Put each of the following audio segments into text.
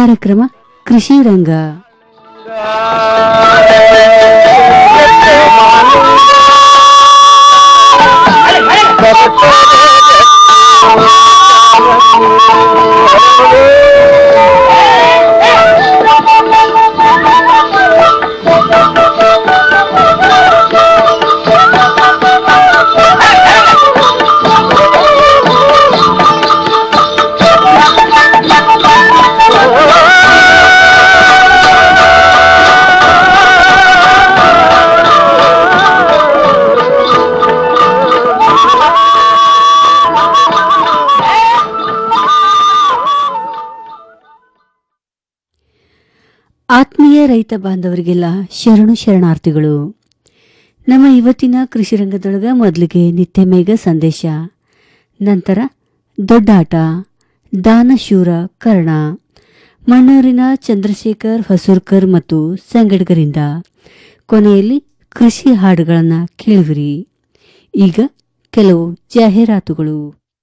ಕಾರ್ಯಕ್ರಮ ಕೃಷಿ ರಂಗ ಆತ್ಮೀಯ ರೈತ ಬಾಂಧವರಿಗೆಲ್ಲ ಶರಣು ಶರಣಾರ್ಥಿಗಳು ನಮ್ಮ ಇವತ್ತಿನ ಕೃಷಿ ರಂಗದೊಳಗ ಮೊದಲಿಗೆ ನಿತ್ಯ ಮೇಘ ಸಂದೇಶ ನಂತರ ದೊಡ್ಡಾಟ ದಾನಶೂರ ಕರ್ಣ ಮಣ್ಣೂರಿನ ಚಂದ್ರಶೇಖರ್ ಹೊಸೂರ್ಕರ್ ಮತ್ತು ಸಂಗಡಿಗರಿಂದ ಕೊನೆಯಲ್ಲಿ ಕೃಷಿ ಹಾಡುಗಳನ್ನು ಕೇಳುವಿರಿ ಈಗ ಕೆಲವು ಜಾಹೀರಾತುಗಳು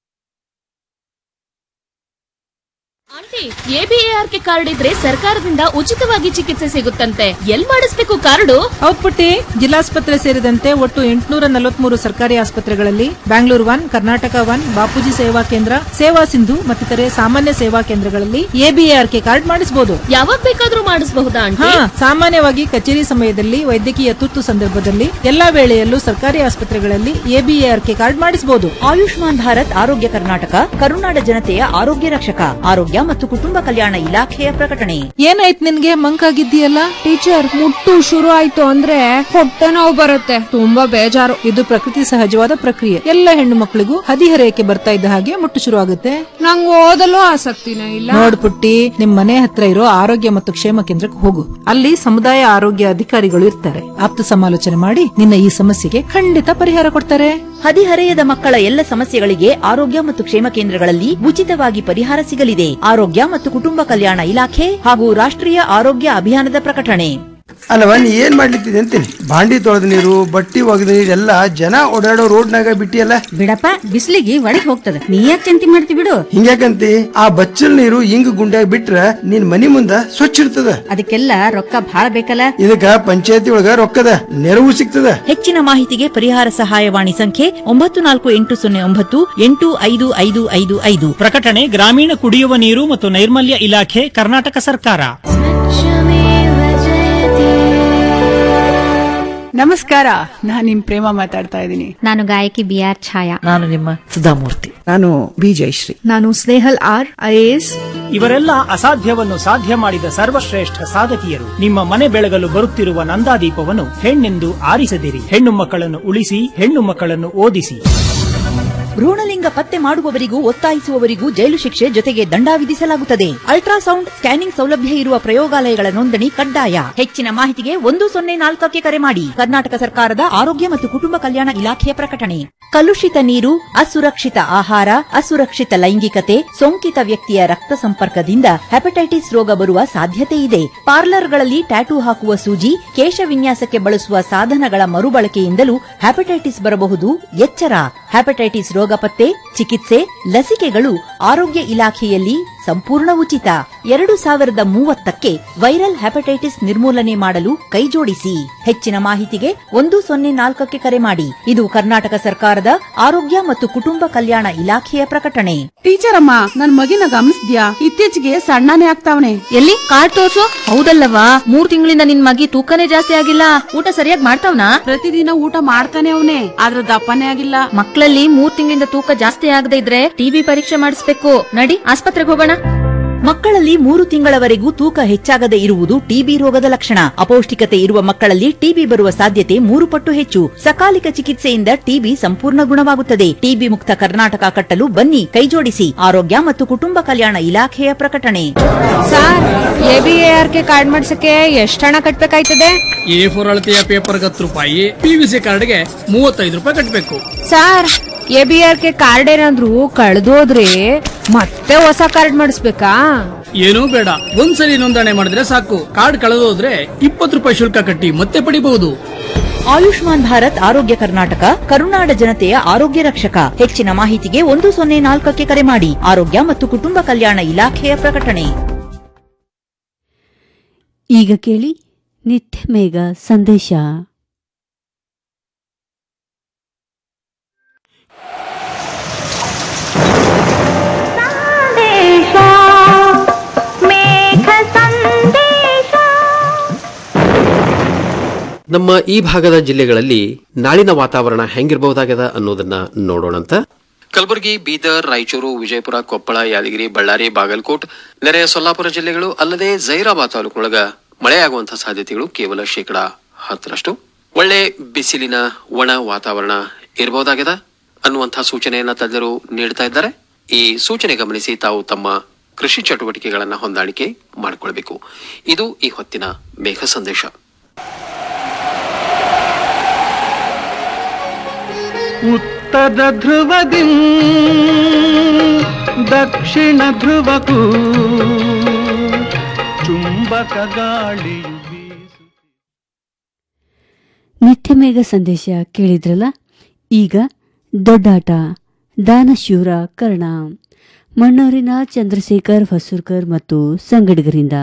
ಆಂಟಿ ಎಬಿಎಆರ್ಕೆ ಕಾರ್ಡ್ ಇದ್ರೆ ಸರ್ಕಾರದಿಂದ ಉಚಿತವಾಗಿ ಚಿಕಿತ್ಸೆ ಸಿಗುತ್ತಂತೆ ಎಲ್ ಮಾಡಿಸ್ಬೇಕು ಕಾರ್ಡು ಹೌದ್ ಪುಟ್ಟಿ ಜಿಲ್ಲಾಸ್ಪತ್ರೆ ಸೇರಿದಂತೆ ಒಟ್ಟು ಎಂಟುನೂರ ನಲವತ್ಮೂರು ಸರ್ಕಾರಿ ಆಸ್ಪತ್ರೆಗಳಲ್ಲಿ Bangalore one Karnataka one Bapuji Seva Kendra ಸೇವಾ ಸಿಂಧು ಮತ್ತಿತರೆ ಸಾಮಾನ್ಯ ಸೇವಾ ಕೇಂದ್ರಗಳಲ್ಲಿ ಎಬಿಎಆರ್ಕೆ ಕಾರ್ಡ್ ಮಾಡಿಸಬಹುದು ಯಾವಾಗ ಬೇಕಾದ್ರೂ ಮಾಡಿಸಬಹುದಾ ಆಂಟಿ ಹಾ ಸಾಮಾನ್ಯವಾಗಿ ಕಚೇರಿ ಸಮಯದಲ್ಲಿ ವೈದ್ಯಕೀಯ ತುರ್ತು ಸಂದರ್ಭದಲ್ಲಿ ಎಲ್ಲಾ ವೇಳೆಯಲ್ಲೂ ಸರ್ಕಾರಿ ಆಸ್ಪತ್ರೆಗಳಲ್ಲಿ ಎಬಿಎಆರ್ಕೆ ಕಾರ್ಡ್ ಮಾಡಿಸಬಹುದು ಆಯುಷ್ಮಾನ್ ಭಾರತ್ ಆರೋಗ್ಯ ಕರ್ನಾಟಕ ಕರುನಾಡ ಜನತೆಯ ಆರೋಗ್ಯ ರಕ್ಷಕ ಆರೋಗ್ಯ ಮತ್ತು ಕುಟುಂಬ ಕಲ್ಯಾಣ ಇಲಾಖೆಯ ಪ್ರಕಟಣೆ ಏನಾಯ್ತು ನಿನ್ಗೆ ಮಂಕಾಗಿದ್ದೀಯಲ್ಲ ಟೀಚರ್ ಮುಟ್ಟು ಶುರು ಆಯ್ತು ಅಂದ್ರೆ ಹೊಟ್ಟೆ ನೋವು ಬರುತ್ತೆ ತುಂಬಾ ಬೇಜಾರು ಇದು ಪ್ರಕೃತಿ ಸಹಜವಾದ ಪ್ರಕ್ರಿಯೆ ಎಲ್ಲ ಹೆಣ್ಣು ಮಕ್ಕಳಿಗೂ ಹದಿಹರೆಯಕ್ಕೆ ಬರ್ತಾ ಇದ್ದ ಹಾಗೆ ಮುಟ್ಟು ಶುರು ಆಗುತ್ತೆ ನಂಗ್ ಓದಲು ಆಸಕ್ತಿನೇ ಇಲ್ಲ ನೋಡ್ ಪುಟ್ಟಿ ನಿಮ್ ಮನೆ ಹತ್ರ ಇರೋ ಆರೋಗ್ಯ ಮತ್ತು ಕ್ಷೇಮ ಕೇಂದ್ರಕ್ಕೆ ಹೋಗು ಅಲ್ಲಿ ಸಮುದಾಯ ಆರೋಗ್ಯ ಅಧಿಕಾರಿಗಳು ಇರ್ತಾರೆ ಆಪ್ತ ಸಮಾಲೋಚನೆ ಮಾಡಿ ನಿನ್ನ ಈ ಸಮಸ್ಯೆಗೆ ಖಂಡಿತ ಪರಿಹಾರ ಕೊಡ್ತಾರೆ ಹದಿಹರೆಯದ ಮಕ್ಕಳ ಎಲ್ಲ ಸಮಸ್ಯೆಗಳಿಗೆ ಆರೋಗ್ಯ ಮತ್ತು ಕ್ಷೇಮ ಕೇಂದ್ರಗಳಲ್ಲಿ ಉಚಿತವಾಗಿ ಪರಿಹಾರ ಸಿಗಲಿದೆ ಆರೋಗ್ಯ ಮತ್ತು ಕುಟುಂಬ ಕಲ್ಯಾಣ ಇಲಾಖೆ ಹಾಗೂ ರಾಷ್ಟ್ರೀಯ ಆರೋಗ್ಯ ಅಭಿಯಾನದ ಪ್ರಕಟಣೆ ಅಲ್ಲವ ನೀ ಏನ್ ಮಾಡ್ಲಿತ್ತಿದೆ ಅಂತೀನಿ ಬಾಂಡಿ ತೊಳೆದ ನೀರು ಬಟ್ಟಿ ಒಗೆದ ನೀರು ಎಲ್ಲ ಜನ ಓಡಾಡೋ ರೋಡ್ನಾಗ ಬಿಟ್ಟಿಯಲ್ಲ ಬಿಡಪ್ಪ ಬಿಸಿಲಿಗೆ ಒಳಗ್ ಹೋಗ್ತದ ನೀ ಯಾಕೆ ಚಿಂತೆ ಮಾಡ್ತಿ ಬಿಡು ಹಿಂಗ್ಯಾಕಂತಿ ಆ ಬಚ್ಚಲ್ ನೀರು ಹಿಂಗ್ ಗುಂಡ್ಯಾಗ ಬಿಟ್ರ ನಿನ್ ಮನಿ ಮುಂದ ಸ್ವಚ್ಛ ಇರ್ತದ ಅದಕ್ಕೆಲ್ಲ ರೊಕ್ಕ ಭಾಳ ಬೇಕಲ್ಲ ಇದಕ್ಕ ಪಂಚಾಯತಿ ಒಳಗ ರೊಕ್ಕದ ನೆರವು ಸಿಗ್ತದ ಹೆಚ್ಚಿನ ಮಾಹಿತಿಗೆ ಪರಿಹಾರ ಸಹಾಯವಾಣಿ ಸಂಖ್ಯೆ ಒಂಬತ್ತು ನಾಲ್ಕು ಎಂಟು ಸೊನ್ನೆ ಒಂಬತ್ತು ಎಂಟು ಐದು ಐದು ಐದು ಐದು ಪ್ರಕಟಣೆ ಗ್ರಾಮೀಣ ಕುಡಿಯುವ ನೀರು ಮತ್ತು ನೈರ್ಮಲ್ಯ ಇಲಾಖೆ ಕರ್ನಾಟಕ ಸರ್ಕಾರ ನಮಸ್ಕಾರ ನಾನ್ ನಿಮ್ ಪ್ರೇಮ ಮಾತಾಡ್ತಾ ಇದ್ದೀನಿ ನಾನು ಗಾಯಕಿ ಬಿ ಆರ್ ಛಾಯಾ ನಾನು ನಿಮ್ಮ ಸುಧಾಮೂರ್ತಿ ನಾನು ಬಿ ಜಯಶ್ರೀ ನಾನು ಸ್ನೇಹಲ್ ಆರ್ ಐಎಎಸ್ ಇವರೆಲ್ಲ ಅಸಾಧ್ಯವನ್ನು ಸಾಧ್ಯ ಮಾಡಿದ ಸರ್ವಶ್ರೇಷ್ಠ ಸಾಧಕಿಯರು ನಿಮ್ಮ ಮನೆ ಬೆಳಗಲು ಬರುತ್ತಿರುವ ನಂದಾದೀಪವನ್ನು ಹೆಣ್ಣೆಂದು ಆರಿಸದಿರಿ ಹೆಣ್ಣು ಮಕ್ಕಳನ್ನು ಉಳಿಸಿ ಹೆಣ್ಣು ಮಕ್ಕಳನ್ನು ಓದಿಸಿ ಭ್ರೂಣಲಿಂಗ ಪತ್ತೆ ಮಾಡುವವರಿಗೂ ಒತ್ತಾಯಿಸುವವರಿಗೂ ಜೈಲು ಶಿಕ್ಷೆ ಜೊತೆಗೆ ದಂಡ ವಿಧಿಸಲಾಗುತ್ತದೆ ಅಲ್ಟ್ರಾಸೌಂಡ್ ಸ್ಕ್ಯಾನಿಂಗ್ ಸೌಲಭ್ಯ ಇರುವ ಪ್ರಯೋಗಾಲಯಗಳ ನೋಂದಣಿ ಕಡ್ಡಾಯ ಹೆಚ್ಚಿನ ಮಾಹಿತಿಗೆ ಒಂದು ಸೊನ್ನೆ ನಾಲ್ಕಕ್ಕೆ ಕರೆ ಮಾಡಿ ಕರ್ನಾಟಕ ಸರ್ಕಾರದ ಆರೋಗ್ಯ ಮತ್ತು ಕುಟುಂಬ ಕಲ್ಯಾಣ ಇಲಾಖೆಯ ಪ್ರಕಟಣೆ ಕಲುಷಿತ ನೀರು ಅಸುರಕ್ಷಿತ ಆಹಾರ ಅಸುರಕ್ಷಿತ ಲೈಂಗಿಕತೆ ಸೋಂಕಿತ ವ್ಯಕ್ತಿಯ ರಕ್ತ ಸಂಪರ್ಕದಿಂದ ಹೆಪಟೈಟಿಸ್ ರೋಗ ಬರುವ ಸಾಧ್ಯತೆ ಇದೆ ಪಾರ್ಲರ್ಗಳಲ್ಲಿ ಟ್ಯಾಟೂ ಹಾಕುವ ಸೂಜಿ ಕೇಶ ವಿನ್ಯಾಸಕ್ಕೆ ಬಳಸುವ ಸಾಧನಗಳ ಮರುಬಳಕೆಯಿಂದಲೂ ಹೆಪಟೈಟಿಸ್ ಬರಬಹುದು ಎಚ್ಚರ ಹೆಪಟೈಟಿಸ್ ರೋಗ ಪತ್ತೆ ಚಿಕಿತ್ಸೆ ಲಸಿಕೆಗಳು ಆರೋಗ್ಯ ಇಲಾಖೆಯಲ್ಲಿ ಸಂಪೂರ್ಣ ಉಚಿತ ಎರಡು ಸಾವಿರದ ಮೂವತ್ತಕ್ಕೆ ವೈರಲ್ ಹೆಪಟೈಟಿಸ್ ನಿರ್ಮೂಲನೆ ಮಾಡಲು ಕೈಜೋಡಿಸಿ ಹೆಚ್ಚಿನ ಮಾಹಿತಿಗೆ ಒಂದು ಸೊನ್ನೆ ನಾಲ್ಕಕ್ಕೆ ಕರೆ ಮಾಡಿ ಇದು ಕರ್ನಾಟಕ ಸರ್ಕಾರದ ಆರೋಗ್ಯ ಮತ್ತು ಕುಟುಂಬ ಕಲ್ಯಾಣ ಇಲಾಖೆಯ ಪ್ರಕಟಣೆ ಟೀಚರ್ ಅಮ್ಮ ನನ್ ಮಗಿನ ಗಮನಿಸ್ದ್ಯಾ ಇತ್ತೀಚೆಗೆ ಸಣ್ಣನೇ ಆಗ್ತಾವನೆ ಎಲ್ಲಿ ಕಾರ್ಡ್ ತೋರ್ಸು ಹೌದಲ್ಲವಾ ಮೂರ್ ತಿಂಗಳಿಂದ ನಿನ್ ಮಗಿ ತೂಕನೇ ಜಾಸ್ತಿ ಆಗಿಲ್ಲ ಊಟ ಸರಿಯಾಗಿ ಮಾಡ್ತಾವ್ನಾ ಪ್ರತಿದಿನ ಊಟ ಮಾಡ್ತಾನೆ ಅವನೇ ಆದ್ರ ದಪ್ಪನೇ ಆಗಿಲ್ಲ ಮಕ್ಕಳಲ್ಲಿ ಮೂರ್ ತಿಂಗಳಿಂದ ತೂಕ ಜಾಸ್ತಿ ಆಗದೆ ಇದ್ರೆ ಟಿಬಿ ಪರೀಕ್ಷೆ ಮಾಡಿಸ್ಬೇಕು ನಡಿ ಆಸ್ಪತ್ರೆಗೆ ಹೋಗೋಣ ಮಕ್ಕಳಲ್ಲಿ ಮೂರು ತಿಂಗಳವರೆಗೂ ತೂಕ ಹೆಚ್ಚಾಗದೆ ಇರುವುದು ಟಿಬಿ ರೋಗದ ಲಕ್ಷಣ ಅಪೌಷ್ಟಿಕತೆ ಇರುವ ಮಕ್ಕಳಲ್ಲಿ ಟಿಬಿ ಬರುವ ಸಾಧ್ಯತೆ ಮೂರು ಪಟ್ಟು ಹೆಚ್ಚು ಸಕಾಲಿಕ ಚಿಕಿತ್ಸೆಯಿಂದ ಟಿಬಿ ಸಂಪೂರ್ಣ ಗುಣವಾಗುತ್ತದೆ ಟಿಬಿ ಮುಕ್ತ ಕರ್ನಾಟಕ ಕಟ್ಟಲು ಬನ್ನಿ ಕೈಜೋಡಿಸಿ ಆರೋಗ್ಯ ಮತ್ತು ಕುಟುಂಬ ಕಲ್ಯಾಣ ಇಲಾಖೆಯ ಪ್ರಕಟಣೆ ಸರ್ ಎಬಿಎಆರ್ ಕೆ ಕಾರ್ಡ್ ಮಾಡ್ಸಕ್ಕೆ ಎಷ್ಟ್ ಹಣ ಕಟ್ಬೇಕಾಯ್ತದೆ ಎ ಫೋರ್ ಅಳತೆಯ ಪೇಪರ್ಗೆ ಹತ್ತು ರೂಪಾಯಿ ಪಿವಿಸಿ ಕಾರ್ಡ್ಗೆ ಮೂವತ್ತೈದು ರೂಪಾಯಿ ಕಟ್ಟಬೇಕು ಸರ್ ಎಬಿಆರ್ ಕೆ ಕಾರ್ಡ್ ಏನಾದ್ರು ಕಳ್ದೋದ್ರೆ ಮತ್ತೆ ಹೊಸ ಕಾರ್ಡ್ ಮಾಡಿಸ್ಬೇಕಾ ಏನೂ ಬೇಡ ಒಂದ್ಸಲಿ ನೋಂದಣಿ ಮಾಡಿದ್ರೆ ಸಾಕು ಕಾರ್ಡ್ ಕಳೆದೋದ್ರೆ ಇಪ್ಪತ್ತು ರೂಪಾಯಿ ಶುಲ್ಕ ಕಟ್ಟಿ ಮತ್ತೆ ಪಡಿಬಹುದು ಆಯುಷ್ಮಾನ್ ಭಾರತ್ ಆರೋಗ್ಯ ಕರ್ನಾಟಕ ಕರುನಾಡ ಜನತೆಯ ಆರೋಗ್ಯ ರಕ್ಷಕ ಹೆಚ್ಚಿನ ಮಾಹಿತಿಗೆ ಒಂದು ಸೊನ್ನೆ ನಾಲ್ಕಕ್ಕೆ ಕರೆ ಮಾಡಿ ಆರೋಗ್ಯ ಮತ್ತು ಕುಟುಂಬ ಕಲ್ಯಾಣ ಇಲಾಖೆಯ ಪ್ರಕಟಣೆ ಈಗ ಕೇಳಿ ನಿತ್ಯ ಮೇಘ ಸಂದೇಶ ನಮ್ಮ ಈ ಭಾಗದ ಜಿಲ್ಲೆಗಳಲ್ಲಿ ನಾಳಿನ ವಾತಾವರಣ ಹೆಂಗಿರಬಹುದಾಗದ ಅನ್ನೋದನ್ನ ನೋಡೋಣಂತ ಕಲಬುರಗಿ ಬೀದರ್ ರಾಯಚೂರು ವಿಜಯಪುರ ಕೊಪ್ಪಳ ಯಾದಗಿರಿ ಬಳ್ಳಾರಿ ಬಾಗಲಕೋಟ್ ನೆರೆಯ ಸೊಲ್ಲಾಪುರ ಜಿಲ್ಲೆಗಳು ಅಲ್ಲದೆ ಜೈರಾಬಾದ್ ತಾಲೂಕಿನೊಳಗ ಮಳೆಯಾಗುವಂತಹ ಸಾಧ್ಯತೆಗಳು ಕೇವಲ ಶೇಕಡಾ ಹತ್ತರಷ್ಟು ಒಳ್ಳೆ ಬಿಸಿಲಿನ ಒಣ ವಾತಾವರಣ ಇರಬಹುದಾಗದ ಅನ್ನುವಂತಹ ಸೂಚನೆಯನ್ನ ತಜ್ಞರು ನೀಡ್ತಾ ಇದ್ದಾರೆ ಈ ಸೂಚನೆ ಗಮನಿಸಿ ತಾವು ತಮ್ಮ ಕೃಷಿ ಚಟುವಟಿಕೆಗಳನ್ನ ಹೊಂದಾಣಿಕೆ ಮಾಡಿಕೊಳ್ಬೇಕು ಇದು ಈ ಹೊತ್ತಿನ ಮೇಘ ಸಂದೇಶ ಉತ್ತರ ಧ್ರುವದಿ ದಕ್ಷಿಣ ಧ್ರುವಕ್ಕೂ ಚುಂಬಕ ಗಾಳಿಯು ನಿತ್ಯ ಮೇಘ ಸಂದೇಶ ಕೇಳಿದ್ರಲ್ಲ ಈಗ ದೊಡ್ಡಾಟ ದಾನಶೂರ ಕರ್ಣ ಮಣ್ಣೂರಿನ ಚಂದ್ರಶೇಖರ್ ಹೊಸೂರ್ಕರ್ ಮತ್ತು ಸಂಗಡಿಗರಿಂದ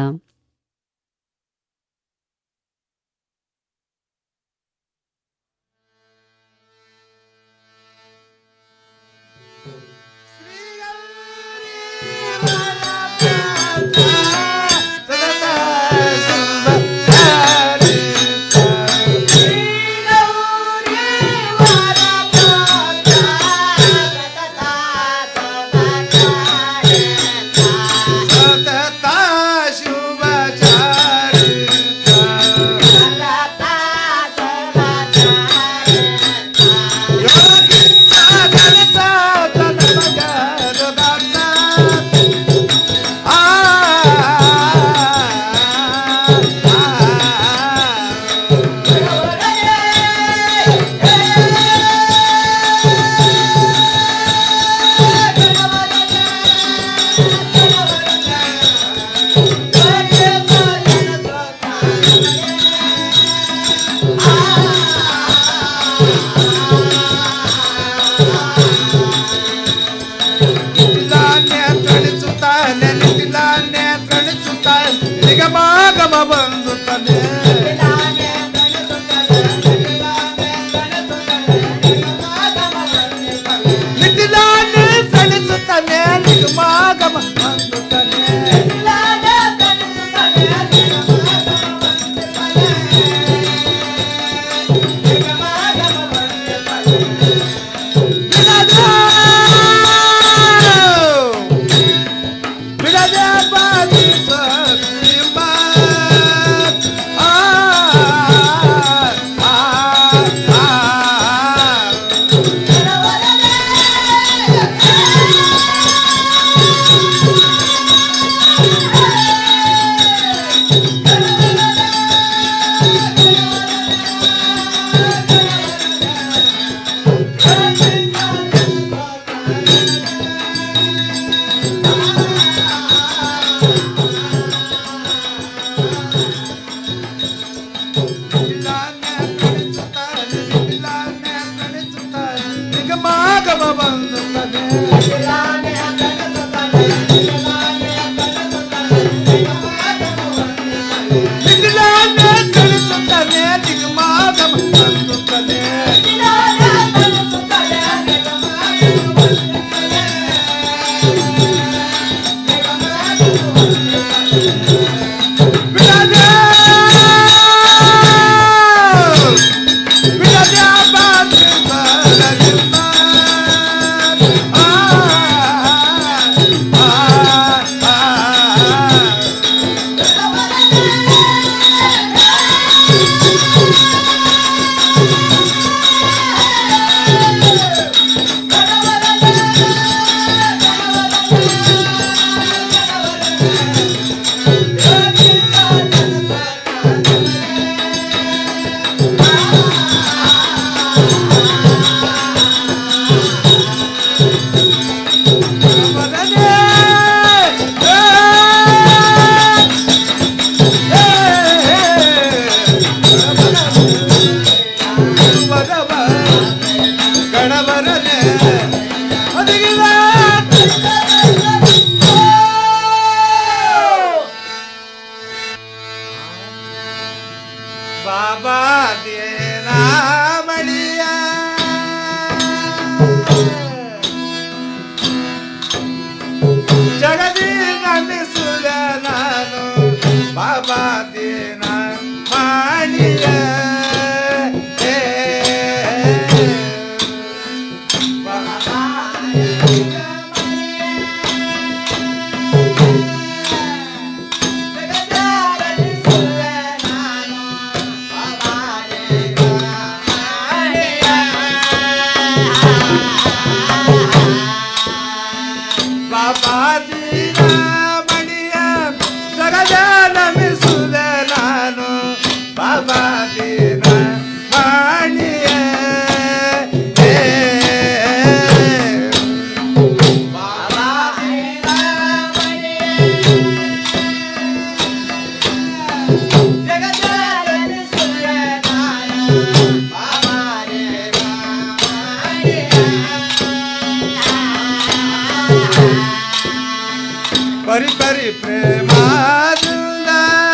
ಪರಿ ಪರಿ ಪ್ರೇಮದಿಂದ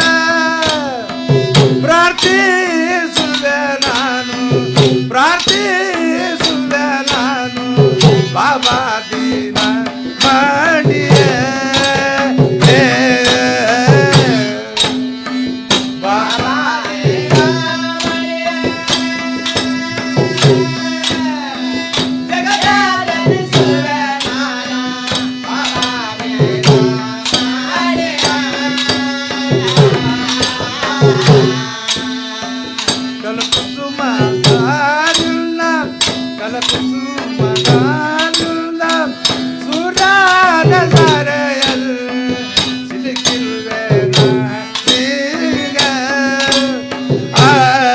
ಪ್ರಾರ್ಥಿಸುವೆ ನಾನು ಪ್ರಾರ್ಥಿಸುವೆ ನಾನು ಬಾಬಾ ದೀನ ಮಾಡಿಯೇ ಬಾಬಾ ಕಲಕುಸುಮ ಸಾರುಣ ಕಲಕುಸುಮ ಸಾರುಣ ಸುರಾನ ಸರೆಯಲ್ ಸಿಲುಕಿರುವೆ ನಾನೀಗ. ಆ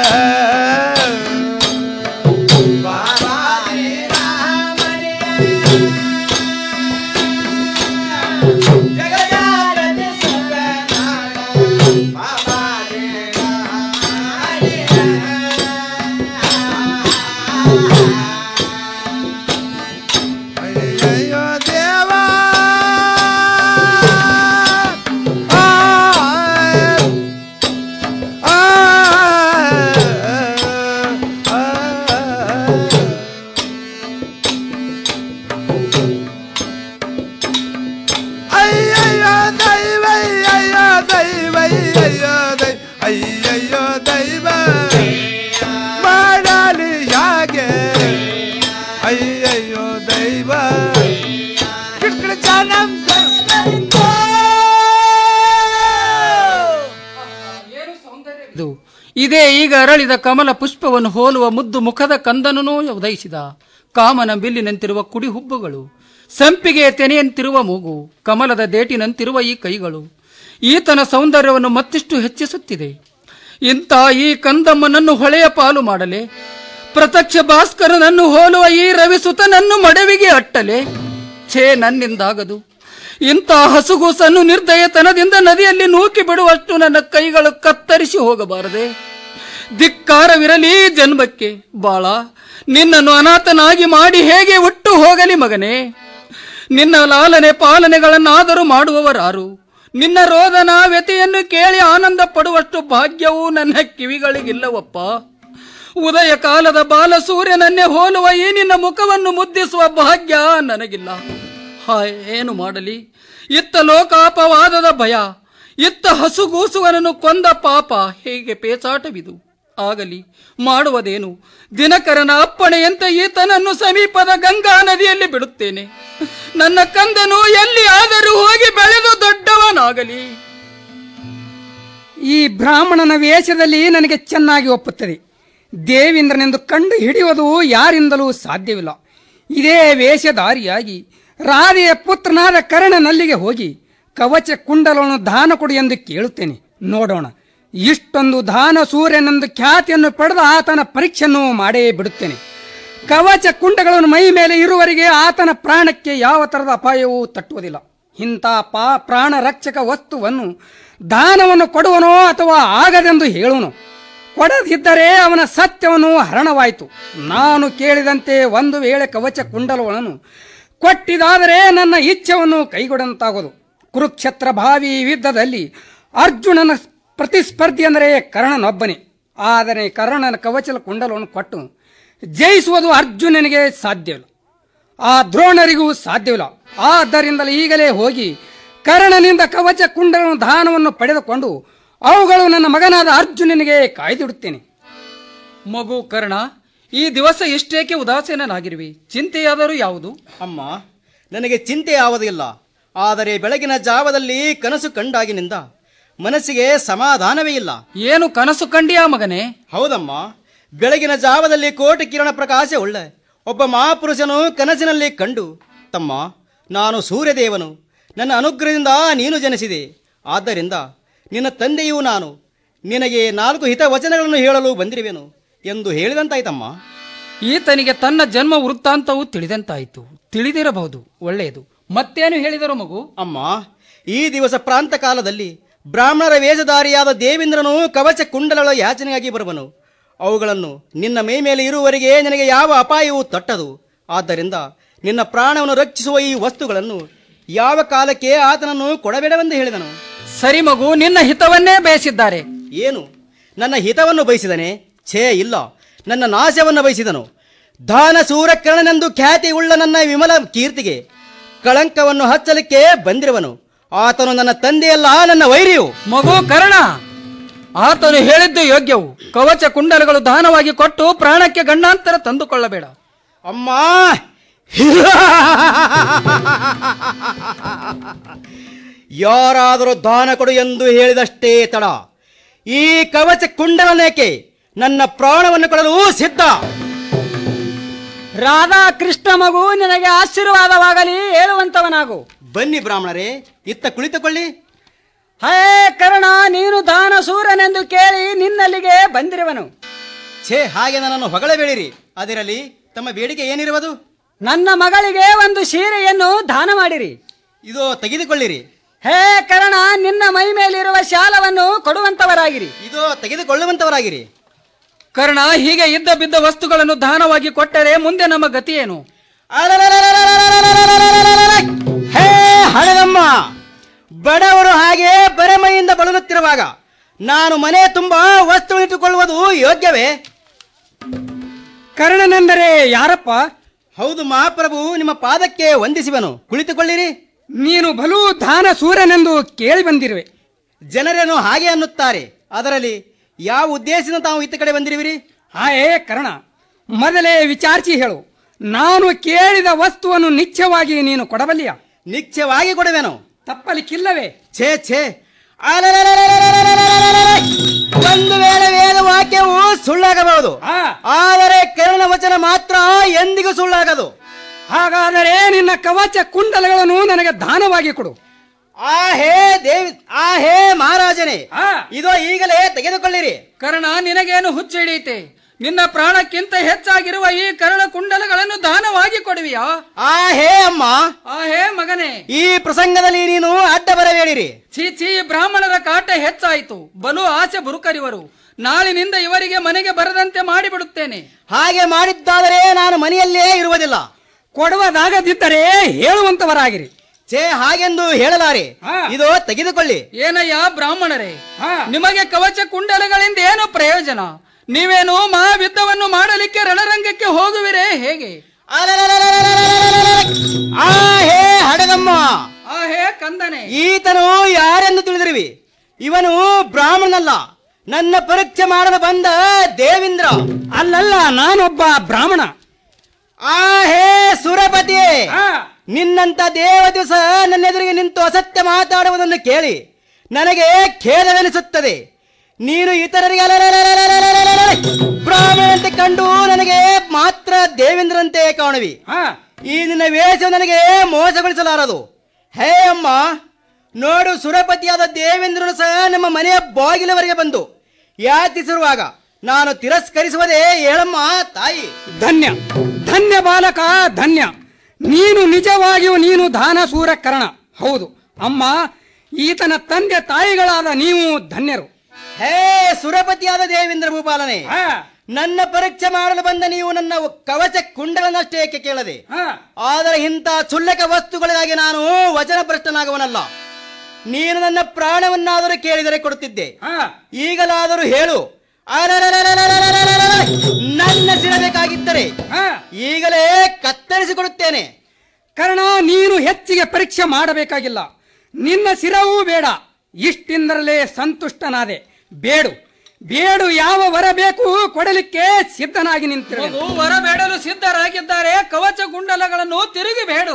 ಅಯ್ಯಯ್ಯೋ ದೇವಾ ಆ, ಆ, ಆ, ಅಯ್ಯಯ್ಯೋ ದೈವ ಅಯ್ಯೋ ದೈವ ಅಯ್ಯೋ ದೈ ಅಯ್ಯಯ್ಯೋ ದೈವ ಮಾಡಲಿ ಯಾಗೆ ಅಯ್ಯಯ್ಯೋ ದೈವ ಕಿಟ್ಕಿಟ ಜಾನಂ ಇದು ಇದೇ ಈಗ ಅರಳಿದ ಕಮಲ ಪುಷ್ಪವನ್ನು ಹೋಲುವ ಮುದ್ದು ಮುಖದ ಕಂದನೂ ಉದಯಿಸಿದ ಕಾಮನ ಬಿಲ್ಲಿನಂತಿರುವ ಕುಡಿ ಹುಬ್ಬುಗಳು ಸಂಪಿಗೆ ತೆನೆಯಂತಿರುವ ಮೂಗು ಕಮಲದ ದೇಟಿನಂತಿರುವ ಈ ಕೈಗಳು ಈತನ ಸೌಂದರ್ಯವನ್ನು ಮತ್ತಿಷ್ಟು ಹೆಚ್ಚಿಸುತ್ತಿದೆ ಇಂಥ ಈ ಕಂದಮ್ಮನನ್ನು ಹೊಳೆಯ ಪಾಲು ಮಾಡಲೆ ಪ್ರತ್ಯಕ್ಷ ಭಾಸ್ಕರನನ್ನು ಹೋಲುವ ಈ ರವಿಸುತನನ್ನು ಮಡವಿಗೆ ಅಟ್ಟಲೆ ಛೇ ನನ್ನಿಂದಾಗದು ಇಂಥ ಹಸುಗೂಸನ್ನು ನಿರ್ದಯತನದಿಂದ ನದಿಯಲ್ಲಿ ನೂಕಿ ಬಿಡುವಷ್ಟು ನನ್ನ ಕೈಗಳು ಕತ್ತರಿಸಿ ಹೋಗಬಾರದೆ ಧಿಕ್ಕಾರವಿರಲಿ ಜನ್ಮಕ್ಕೆ ಬಾಳ ನಿನ್ನನ್ನು ಅನಾಥನಾಗಿ ಮಾಡಿ ಹೇಗೆ ಹುಟ್ಟು ಹೋಗಲಿ ಮಗನೇ ನಿನ್ನ ಲಾಲನೆ ಪಾಲನೆಗಳನ್ನಾದರೂ ಮಾಡುವವರಾರು ನಿನ್ನ ರೋದನ ವ್ಯತೆಯನ್ನು ಕೇಳಿ ಆನಂದ ಪಡುವಷ್ಟು ಭಾಗ್ಯವೂ ನನ್ನ ಕಿವಿಗಳಿಗಿಲ್ಲವಪ್ಪ ಉದಯ ಕಾಲದ ಬಾಲ ಸೂರ್ಯನನ್ನೇ ಹೋಲುವ ಈ ನಿನ್ನ ಮುಖವನ್ನು ಮುದ್ದಿಸುವ ಭಾಗ್ಯ ನನಗಿಲ್ಲ ಹಾಯ್ ಏನು ಮಾಡಲಿ ಇತ್ತ ಲೋಕಾಪವಾದದ ಭಯ ಇತ್ತ ಹಸುಗೂಸುವನನ್ನು ಕೊಂದ ಪಾಪ ಹೇಗೆ ಪೇಚಾಟವಿದು ಆಗಲಿ ಮಾಡುವುದೇನು ದಿನಕರನ ಅಪ್ಪಣೆಯಂತೆ ಈತನನ್ನು ಸಮೀಪದ ಗಂಗಾ ನದಿಯಲ್ಲಿ ಬಿಡುತ್ತೇನೆ ನನ್ನ ಕಂದನು ಎಲ್ಲಿ ಆದರೂ ಹೋಗಿ ಬೆಳೆದು ದೊಡ್ಡವನಾಗಲಿ ಈ ಬ್ರಾಹ್ಮಣನ ವೇಷದಲ್ಲಿ ನನಗೆ ಚೆನ್ನಾಗಿ ಒಪ್ಪುತ್ತದೆ ದೇವೇಂದ್ರನೆಂದು ಕಂಡು ಹಿಡಿಯುವುದು ಯಾರಿಂದಲೂ ಸಾಧ್ಯವಿಲ್ಲ ಇದೇ ವೇಷಧಾರಿಯಾಗಿ ರಾಧೆಯ ಪುತ್ರನಾದ ಕರ್ಣನಲ್ಲಿಗೆ ಹೋಗಿ ಕವಚ ಕುಂಡಲವನ್ನು ದಾನ ಕೊಡು ಎಂದು ಕೇಳುತ್ತೇನೆ ನೋಡೋಣ ಇಷ್ಟೊಂದು ದಾನ ಸೂರ್ಯನೆಂದು ಖ್ಯಾತಿಯನ್ನು ಪಡೆದ ಆತನ ಪರೀಕ್ಷೆಯನ್ನು ಮಾಡೇ ಬಿಡುತ್ತೇನೆ ಕವಚ ಕುಂಡಗಳನ್ನು ಮೈ ಮೇಲೆ ಇರುವವರೆಗೆ ಆತನ ಪ್ರಾಣಕ್ಕೆ ಯಾವ ತರದ ಅಪಾಯವೂ ತಟ್ಟುವುದಿಲ್ಲ ಇಂಥ ಪಾ ಪ್ರಾಣ ರಕ್ಷಕ ವಸ್ತುವನ್ನು ದಾನವನ್ನು ಕೊಡುವನೋ ಅಥವಾ ಆಗದೆಂದು ಹೇಳುವನು ಕೊಡದಿದ್ದರೆ ಅವನ ಸತ್ಯವನ್ನು ಹರಣವಾಯಿತು ನಾನು ಕೇಳಿದಂತೆ ಒಂದು ವೇಳೆ ಕವಚ ಕುಂಡಲಗಳನ್ನು ಕೊಟ್ಟಿದಾದರೆ ನನ್ನ ಇಚ್ಛೆಯನ್ನು ಕೈಗೊಡಂತಾಗೋದು ಕುರುಕ್ಷೇತ್ರ ಭಾವಿ ಯುದ್ಧದಲ್ಲಿ ಅರ್ಜುನನ ಪ್ರತಿಸ್ಪರ್ಧಿ ಅಂದರೆ ಕರ್ಣನೊಬ್ಬನೇ ಆದರೆ ಕರ್ಣನ ಕವಚಲ ಕುಂಡಲವನ್ನು ಕೊಟ್ಟು ಜಯಿಸುವುದು ಅರ್ಜುನನಿಗೆ ಸಾಧ್ಯವಿಲ್ಲ ಆ ದ್ರೋಣರಿಗೂ ಸಾಧ್ಯವಿಲ್ಲ ಆದ್ದರಿಂದಲೇ ಈಗಲೇ ಹೋಗಿ ಕರ್ಣನಿಂದ ಕವಚ ಕುಂಡಲ ದಾನವನ್ನು ಪಡೆದುಕೊಂಡು ಅವುಗಳು ನನ್ನ ಮಗನಾದ ಅರ್ಜುನನಿಗೆ ಕಾಯ್ದಿಡುತ್ತೇನೆ ಮಗು ಕರ್ಣ ಈ ದಿವಸ ಎಷ್ಟೇಕೆ ಉದಾಸೀನನಾಗಿರುವಿ ಚಿಂತೆಯಾದರೂ ಯಾವುದು ಅಮ್ಮ ನನಗೆ ಚಿಂತೆ ಯಾವುದಿಲ್ಲ ಆದರೆ ಬೆಳಗಿನ ಜಾವದಲ್ಲಿ ಕನಸು ಕಂಡಾಗಿನಿಂದ ಮನಸ್ಸಿಗೆ ಸಮಾಧಾನವೇ ಇಲ್ಲ ಏನು ಕನಸು ಕಂಡಿಯಾ ಮಗನೇ ಹೌದಮ್ಮ ಬೆಳಗಿನ ಜಾವದಲ್ಲಿ ಕೋಟಿ ಕಿರಣ ಪ್ರಕಾಶ ಒಳ್ಳೆ ಒಬ್ಬ ಮಹಾಪುರುಷನು ಕನಸಿನಲ್ಲಿ ಕಂಡು ತಮ್ಮ ನಾನು ಸೂರ್ಯದೇವನು ನನ್ನ ಅನುಗ್ರಹದಿಂದ ನೀನು ಜನಿಸಿದೆ ಆದ್ದರಿಂದ ನಿನ್ನ ತಂದೆಯೂ ನಾನು ನಿನಗೆ ನಾಲ್ಕು ಹಿತವಚನಗಳನ್ನು ಹೇಳಲು ಬಂದಿರುವೆನು ಎಂದು ಹೇಳಿದಂತಾಯ್ತಮ್ಮ ಈತನಿಗೆ ತನ್ನ ಜನ್ಮ ವೃತ್ತಾಂತವು ತಿಳಿದಂತಾಯಿತು ತಿಳಿದಿರಬಹುದು ಒಳ್ಳೆಯದು ಮತ್ತೇನು ಹೇಳಿದರು ಮಗು ಅಮ್ಮ ಈ ದಿವಸ ಪ್ರಾಂತ ಕಾಲದಲ್ಲಿ ಬ್ರಾಹ್ಮಣರ ವೇಷಧಾರಿಯಾದ ದೇವೇಂದ್ರನು ಕವಚ ಕುಂಡಲಗಳ ಯಾಚನೆಯಾಗಿ ಬರುವನು ಅವುಗಳನ್ನು ನಿನ್ನ ಮೈ ಮೇಲೆ ಇರುವವರೆಗೆ ನಿನಗೆ ಯಾವ ಅಪಾಯವೂ ತಟ್ಟದು ಆದ್ದರಿಂದ ನಿನ್ನ ಪ್ರಾಣವನ್ನು ರಕ್ಷಿಸುವ ಈ ವಸ್ತುಗಳನ್ನು ಯಾವ ಕಾಲಕ್ಕೆ ಆತನನ್ನು ಕೊಡಬೇಡವೆಂದು ಹೇಳಿದನು ಸರಿ ಮಗು ನಿನ್ನ ಹಿತವನ್ನೇ ಬಯಸಿದ್ದಾರೆ ಏನು ನನ್ನ ಹಿತವನ್ನು ಬಯಸಿದನೆ ಛೇ ಇಲ್ಲ ನನ್ನ ನಾಶವನ್ನು ಬಯಸಿದನು ದಾನ ಸೂರಕರ್ಣನೆಂದು ಖ್ಯಾತಿ ಉಳ್ಳ ನನ್ನ ವಿಮಲ ಕೀರ್ತಿಗೆ ಕಳಂಕವನ್ನು ಹಚ್ಚಲಿಕ್ಕೆ ಬಂದಿರುವನು ಆತನು ನನ್ನ ತಂದೆಯಲ್ಲ ನನ್ನ ವೈರಿಯು ಮಗು ಕರ್ಣ ಆತನು ಹೇಳಿದ್ದು ಯೋಗ್ಯವು ಕವಚ ಕುಂಡಲಗಳು ದಾನವಾಗಿ ಕೊಟ್ಟು ಪ್ರಾಣಕ್ಕೆ ಗಂಡಾಂತರ ತಂದುಕೊಳ್ಳಬೇಡ ಅಮ್ಮ ಯಾರಾದರೂ ದಾನ ಕೊಡು ಎಂದು ಹೇಳಿದಷ್ಟೇ ತಡ ಈ ಕವಚ ಕುಂಡಲನೇಕೆ ನನ್ನ ಪ್ರಾಣವನ್ನು ಕೊಡಲು ಸಿದ್ಧ ರಾಧಾ ಕೃಷ್ಣ ಮಗು ನಿನಗೆ ಆಶೀರ್ವಾದವಾಗಲಿ ಹೇಳುವಂತವನಾಗು ಬನ್ನಿ ಬ್ರಾಹ್ಮಣರೇ ಇತ್ತ ಕುಳಿತುಕೊಳ್ಳಿ ಹೇ ಕರ್ಣ ನೀನು ದಾನ ಸೂರನೆಂದು ಕೇಳಿ ನಿನ್ನಲ್ಲಿಗೆ ಬಂದಿರುವನು ಛೇ ಹಾಗೆ ನನ್ನನ್ನು ಹೊಗಳಬೇಡಿರಿ ಅದರಲ್ಲಿ ತಮ್ಮ ಬೇಡಿಕೆ ಏನಿರುವುದು ನನ್ನ ಮಗಳಿಗೆ ಒಂದು ಸೀರೆಯನ್ನು ದಾನ ಮಾಡಿರಿ ಇದು ತೆಗೆದುಕೊಳ್ಳಿರಿ ಹೇ ಕರ್ಣ ನಿನ್ನ ಮೈ ಮೇಲಿರುವ ಶಾಲವನ್ನು ಕೊಡುವಂತವರಾಗಿರಿ ಇದು ತೆಗೆದುಕೊಳ್ಳುವಂತವರಾಗಿರಿ ಕರ್ಣ ಹೀಗೆ ಇದ್ದ ಬಿದ್ದ ವಸ್ತುಗಳನ್ನು ದಾನವಾಗಿ ಕೊಟ್ಟರೆ ಮುಂದೆ ನಮ್ಮ ಗತಿ ಏನು ಹೇ ಹಣದಮ್ಮ ಬಡವರು ಹಾಗೆ ಬರೆಮೈಯಿಂದ ಬಳಲುತ್ತಿರುವಾಗ ನಾನು ಮನೆ ತುಂಬಾ ವಸ್ತುಗಳಿಟ್ಟುಕೊಳ್ಳುವುದು ಯೋಗ್ಯವೇ ಕರ್ಣನೆಂದರೆ ಯಾರಪ್ಪ ಹೌದು ಮಹಾಪ್ರಭು ನಿಮ್ಮ ಪಾದಕ್ಕೆ ವಂದಿಸುವನು ಕುಳಿತುಕೊಳ್ಳಿರಿ ನೀನು ಬಲು ದಾನ ಸೂರ್ಯನೆಂದು ಕೇಳಿ ಬಂದಿರುವೆ ಜನರೇನು ಹಾಗೆ ಅನ್ನುತ್ತಾರೆ ಅದರಲ್ಲಿ ಯಾವ ಉದ್ದೇಶದಿಂದ ತಾವು ಇತ್ತ ಕಡೆ ಬಂದಿರುವಿರಿ ಹಾಯೇ ಕರ್ಣ ಮೊದಲೇ ವಿಚಾರಿಸಿ ಹೇಳು ನಾನು ಕೇಳಿದ ವಸ್ತುವನ್ನು ನಿಶ್ಚಯವಾಗಿ ನೀನು ಕೊಡಬಲ್ಲಿಯ ನಿಶ್ಚಯವಾಗಿ ಕೊಡುವೆನು ತಪ್ಪಲಿಕ್ಕಿಲ್ಲವೇ ಛೇ ಛೇ ಒಂದು ವೇಳೆ ವೇದ ವಾಕ್ಯವು ಸುಳ್ಳಾಗಬಹುದು ಆದರೆ ಕರುಣ ವಚನ ಮಾತ್ರ ಎಂದಿಗೂ ಸುಳ್ಳಾಗದು ಹಾಗಾದರೆ ನಿನ್ನ ಕವಚ ಕುಂಡಲಗಳನ್ನು ನನಗೆ ದಾನವಾಗಿ ಕೊಡು ಆ ಹೇ ದೇವಿ ಆ ಹೇ ಮಹಾರಾಜನೇ ಇದೋ ಈಗಲೇ ತೆಗೆದುಕೊಳ್ಳಿರಿ ಕರ್ಣ ನಿನಗೇನು ಹುಚ್ಚ ಹಿಡಿಯುತ್ತೆ ನಿನ್ನ ಪ್ರಾಣಕ್ಕಿಂತ ಹೆಚ್ಚಾಗಿರುವ ಈ ಕರ್ಣ ಕುಂಡಲಗಳನ್ನು ದಾನವಾಗಿ ಕೊಡುವಿಯಾ ಆ ಹೇ ಅಮ್ಮ ಆ ಹೇ ಮಗನೇ ಈ ಪ್ರಸಂಗದಲ್ಲಿ ನೀನು ಅಡ್ಡ ಬರಬೇಡಿರಿ ಛೀ ಛೀ ಬ್ರಾಹ್ಮಣರ ಕಾಟ ಹೆಚ್ಚಾಯಿತು ಬಲು ಆಸೆ ಬುರುಕರಿವರು ನಾಳಿನಿಂದ ಇವರಿಗೆ ಮನೆಗೆ ಬರದಂತೆ ಮಾಡಿಬಿಡುತ್ತೇನೆ ಹಾಗೆ ಮಾಡಿದ್ದಾದರೆ ನಾನು ಮನೆಯಲ್ಲೇ ಇರುವುದಿಲ್ಲ ಕೊಡುವುದಾಗದಿದ್ದರೆ ಹೇಳುವಂತವರಾಗಿರಿ ಛೇ ಹಾಗೆಂದು ಹೇಳಲಾರೆ ಇದು ತೆಗೆದುಕೊಳ್ಳಿ ಏನಯ್ಯ ಬ್ರಾಹ್ಮಣರೇ ನಿಮಗೆ ಕವಚ ಕುಂಡಲಗಳಿಂದ ಏನು ಪ್ರಯೋಜನ ನೀವೇನು ಮಹಾಯುದ್ಧವನ್ನು ಮಾಡಲಿಕ್ಕೆ ರಣರಂಗಕ್ಕೆ ಹೋಗುವಿರೇ ಹೇಗೆ ಆ ಹೇ ಹಡಗಮ್ಮ ಆ ಹೇ ಕಂದನೆ ಈತನು ಯಾರೆಂದು ತಿಳಿದಿರುವಿ ಇವನು ಬ್ರಾಹ್ಮಣನಲ್ಲ ನನ್ನ ಪರೀಕ್ಷೆ ಮಾಡಲು ಬಂದ ದೇವೇಂದ್ರ ಅಲ್ಲಲ್ಲ ನಾನೊಬ್ಬ ಬ್ರಾಹ್ಮಣ ಆ ಹೇ ಸುರಪತಿ ನಿನ್ನಂತ ದೇವ ದಿವಸ ನನ್ನ ಎದುರಿಗೆ ನಿಂತು ಅಸತ್ಯ ಮಾತಾಡುವುದನ್ನು ಕೇಳಿ ನನಗೆ ಖೇದವೆನಿಸುತ್ತದೆ ನೀನು ಇತರರಿಗೆ ಅಲಲಲಲಲಲಲಲಲ ಬ್ರಾಹ್ಮಣಂತೆ ಕಂಡು ನನಗೆ ಮಾತ್ರ ದೇವೇಂದ್ರಂತೆ ಕಾಣುವಿ ಈ ನಿನ್ನ ವೇಷ ನನಗೆ ಮೋಸಗೊಳಿಸಲಾರದು ಹೇ ಅಮ್ಮ ನೋಡು ಸುರಪತಿಯಾದ ದೇವೇಂದ್ರನು ಸಹ ನಮ್ಮ ಮನೆಯ ಬಾಗಿಲವರೆಗೆ ಬಂದು ಯಾಚಿಸಿರುವಾಗ ನಾನು ತಿರಸ್ಕರಿಸುವುದೇ ಹೇಳಮ್ಮ ತಾಯಿ ಧನ್ಯ ಧನ್ಯ ಬಾಲಕ ಧನ್ಯ ನೀನು ನಿಜವಾಗಿಯೂ ನೀನು ದಾನ ಸೂರ ಕರ್ಣ ಹೌದು ಅಮ್ಮ ಈತನ ತಂದೆ ತಾಯಿಗಳಾದ ನೀವು ಧನ್ಯರು ಹೇ ಸುರಪತಿಯಾದ ದೇವೇಂದ್ರ ಭೂಪಾಲನೆ ನನ್ನ ಪರೀಕ್ಷೆ ಮಾಡಲು ಬಂದ ನೀವು ನನ್ನ ಕವಚ ಕುಂಡಲನ್ನಷ್ಟೇ ಏಕೆ ಕೇಳದೆ ಆದರೆ ಇಂಥ ಕ್ಷುಲ್ಲಕ ವಸ್ತುಗಳಿಗಾಗಿ ನಾನು ವಚನ ಭ್ರಷ್ಟನಾಗುವನಲ್ಲ ನೀನು ನನ್ನ ಪ್ರಾಣವನ್ನಾದರೂ ಕೇಳಿದರೆ ಕೊಡುತ್ತಿದ್ದೆ ಈಗಲಾದರೂ ಹೇಳು ಅರರರರರರರರರರ. ನನ್ನ ಸಿರಬೇಕಾಗಿದ್ದರೆ ಈಗಲೇ ಕತ್ತರಿಸಿಕೊಡುತ್ತೇನೆ ಕರ್ಣ ನೀನು ಹೆಚ್ಚಿಗೆ ಪರೀಕ್ಷೆ ಮಾಡಬೇಕಾಗಿಲ್ಲ ನಿನ್ನ ಸಿರವೂ ಬೇಡ ಇಷ್ಟಿಂದಲೇ ಸಂತುಷ್ಟನಾದೆ ಬೇಡು ಬೇಡು ಯಾವ ವರ ಬೇಕು ಕೊಡಲಿಕ್ಕೆ ಸಿದ್ಧನಾಗಿ ನಿಂತಿರು ಮಗು ವರ ಬೇಡಲು ಸಿದ್ಧರಾಗಿದ್ದಾರೆ ಕವಚ ಗುಂಡಲಗಳನ್ನು ತಿರುಗಿ ಬೇಡು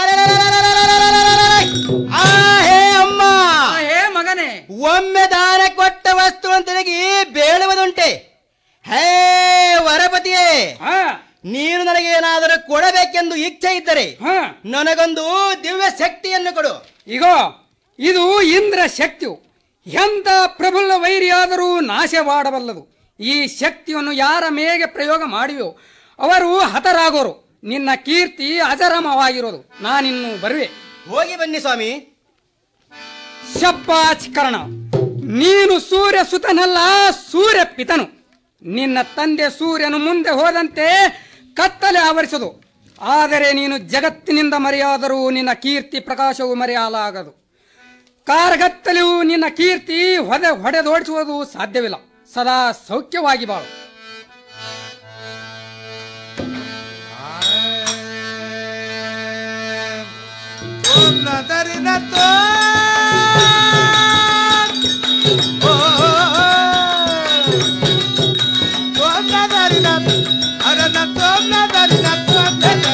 ಆ ಹೇ ಅಮ್ಮ ಹೇ ಮಗನೇ ಒಮ್ಮೆ ದಾನ ಕೊಟ್ಟ ವಸ್ತುವನ್ನು ತಿರುಗಿ ಬೇಳುವುದುಂಟೆ ಹೇ ವರಪತಿಯೇ ನೀನು ನನಗೆ ಏನಾದರೂ ಕೊಡಬೇಕೆಂದು ಇಚ್ಛೆ ಇದ್ದರೆ ನನಗೊಂದು ದಿವ್ಯ ಶಕ್ತಿಯನ್ನು ಕೊಡು ಇಗೋ ಇದು ಇಂದ್ರ ಶಕ್ತಿಯು ಎಂತ ಪ್ರಬಲ ವೈರಿಯಾದರೂ ನಾಶವಾಡಬಲ್ಲದು ಈ ಶಕ್ತಿಯನ್ನು ಯಾರ ಮೇಗೆ ಪ್ರಯೋಗ ಮಾಡಿಯೋ ಅವರು ಹತರಾಗೋರು ನಿನ್ನ ಕೀರ್ತಿ ಅಜರಮವಾಗಿರೋದು ನಾನಿನ್ನು ಬರುವೆ ಹೋಗಿ ಬನ್ನಿ ಸ್ವಾಮಿ ಶಬ್ಬಾಚ್ ಕರ್ಣ ನೀನು ಸೂರ್ಯ ಸುತನಲ್ಲ ಸೂರ್ಯ ಪಿತನು ನಿನ್ನ ತಂದೆ ಸೂರ್ಯನು ಮುಂದೆ ಹೋದಂತೆ ಕತ್ತಲೆ ಆವರಿಸದು ಆದರೆ ನೀನು ಜಗತ್ತಿನಿಂದ ಮರೆಯಾದರೂ ನಿನ್ನ ಕೀರ್ತಿ ಪ್ರಕಾಶವು ಮರೆಯಲಾಗದು ಕಾರ್ಗತ್ತಲೆಯೂ ನಿನ್ನ ಕೀರ್ತಿ ಹೊದೆ ಹೊಡೆದೋಡಿಸುವುದು ಸಾಧ್ಯವಿಲ್ಲ ಸದಾ ಸೌಖ್ಯವಾಗಿ ಬಾಳು ಓಂ ನದರಿನ ತೋ ಓಂ ನದರಿನ ಅರನ ತೋಂ ನದರಿನ ತೋಂ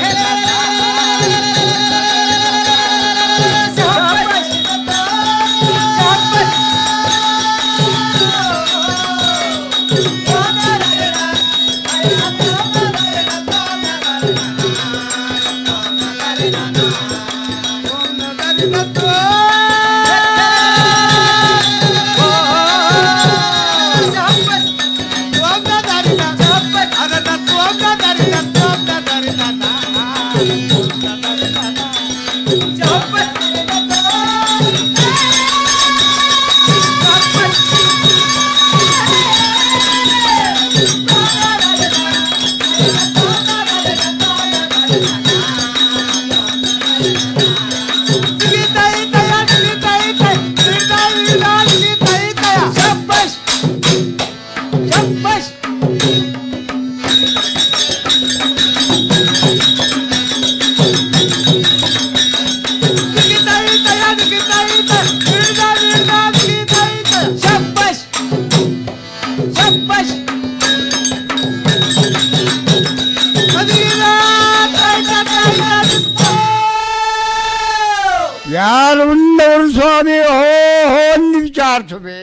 ಯಾರುಂಡವರು ಸ್ವಾಮಿ ಓ ಒಂದು ವಿಚಾರಿಸುವೆ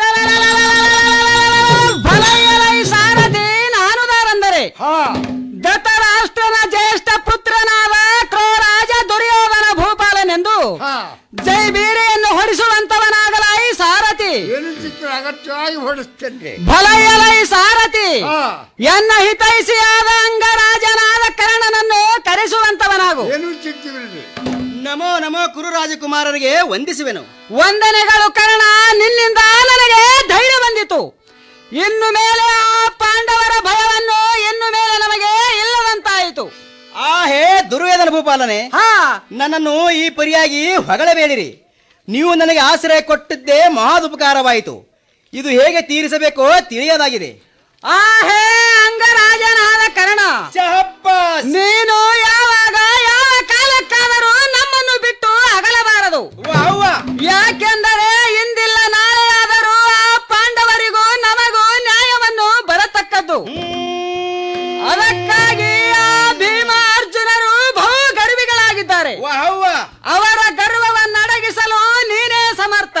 ಸಾರಥಿ ನಾನುದಾರಂದರೆ ಧೃತರಾಷ್ಟ್ರನ ಜ್ಯೇಷ್ಠ ಪುತ್ರನಾದ ಕ್ರೋರಾಜ ದುರ್ಯೋಧನ ಭೂಪಾಲನೆಂದು ಜೈ ಬೀರೆಯನ್ನು ಹೊಡಿಸುವಂತವನಾಗಲಾಯಿ ಸಾರಥಿ ಅಗತ್ಯವಾಗಿ ಹೊಡಿಸ್ತೇನೆ ಭಲಯಲೈ ಸಾರಥಿ ಎನ್ನ ಹಿತೈಷಿಯಾದ ಅಂಗರಾಜನಾದ ಕರ್ಣನನ್ನು ಕರೆಸುವಂತವನಾಗು ನಮೋ ನಮೋ ಕುರು ರಾಜಕುಮಾರರಿಗೆ ವಂದಿಸುವೆನು ವಂದನೆಗಳು ಕರ್ಣ ನಿನ್ನಿಂದ ನನಗೆ ಧೈರ್ಯ ಬಂದಿತು ಇನ್ನು ಮೇಲೆ ಆ ಪಾಂಡವರ ಭಯವನ್ನು ಇನ್ನು ಮೇಲೆ ನಮಗೆ ಇಲ್ಲದಂತಾಯಿತು ಆ ಹೇ ದುರ್ವೇದನ ಭೂಪಾಲನೆ ನನ್ನನ್ನು ಈ ಪರಿಯಾಗಿ ಹೊಗಳಬೇಡಿರಿ ನೀವು ನನಗೆ ಆಶ್ರಯ ಕೊಟ್ಟಿದ್ದೇ ಮಹಾದುಪಕಾರವಾಯಿತು ಇದು ಹೇಗೆ ತೀರಿಸಬೇಕೋ ತಿಳಿಯದಾಗಿದೆ ಆ ಹೇ ಅಂಗರಾಜನಾದ ಕರ್ಣ ನೀನು ಯಾವಾಗ ಯಾವ ಕಾಲಕ್ಕಾದರೂ ನಮ್ಮನ್ನು ಬಿಟ್ಟು ಅಗಲಬಾರದು ಯಾಕೆಂದರೆ ಇಂದಿಲ್ಲ ನಾಳೆ ಆದರೂ ಆ ಪಾಂಡವರಿಗೂ ನಮಗೂ ನ್ಯಾಯವನ್ನು ಬರತಕ್ಕದ್ದು ಅದಕ್ಕಾಗಿ ಆ ಭೀಮ ಅರ್ಜುನರು ಬಹು ಗರ್ವಿಗಳಾಗಿದ್ದಾರೆ ಅವರ ಗರ್ವವನ್ನಡಗಿಸಲು ನೀನೇ ಸಮರ್ಥ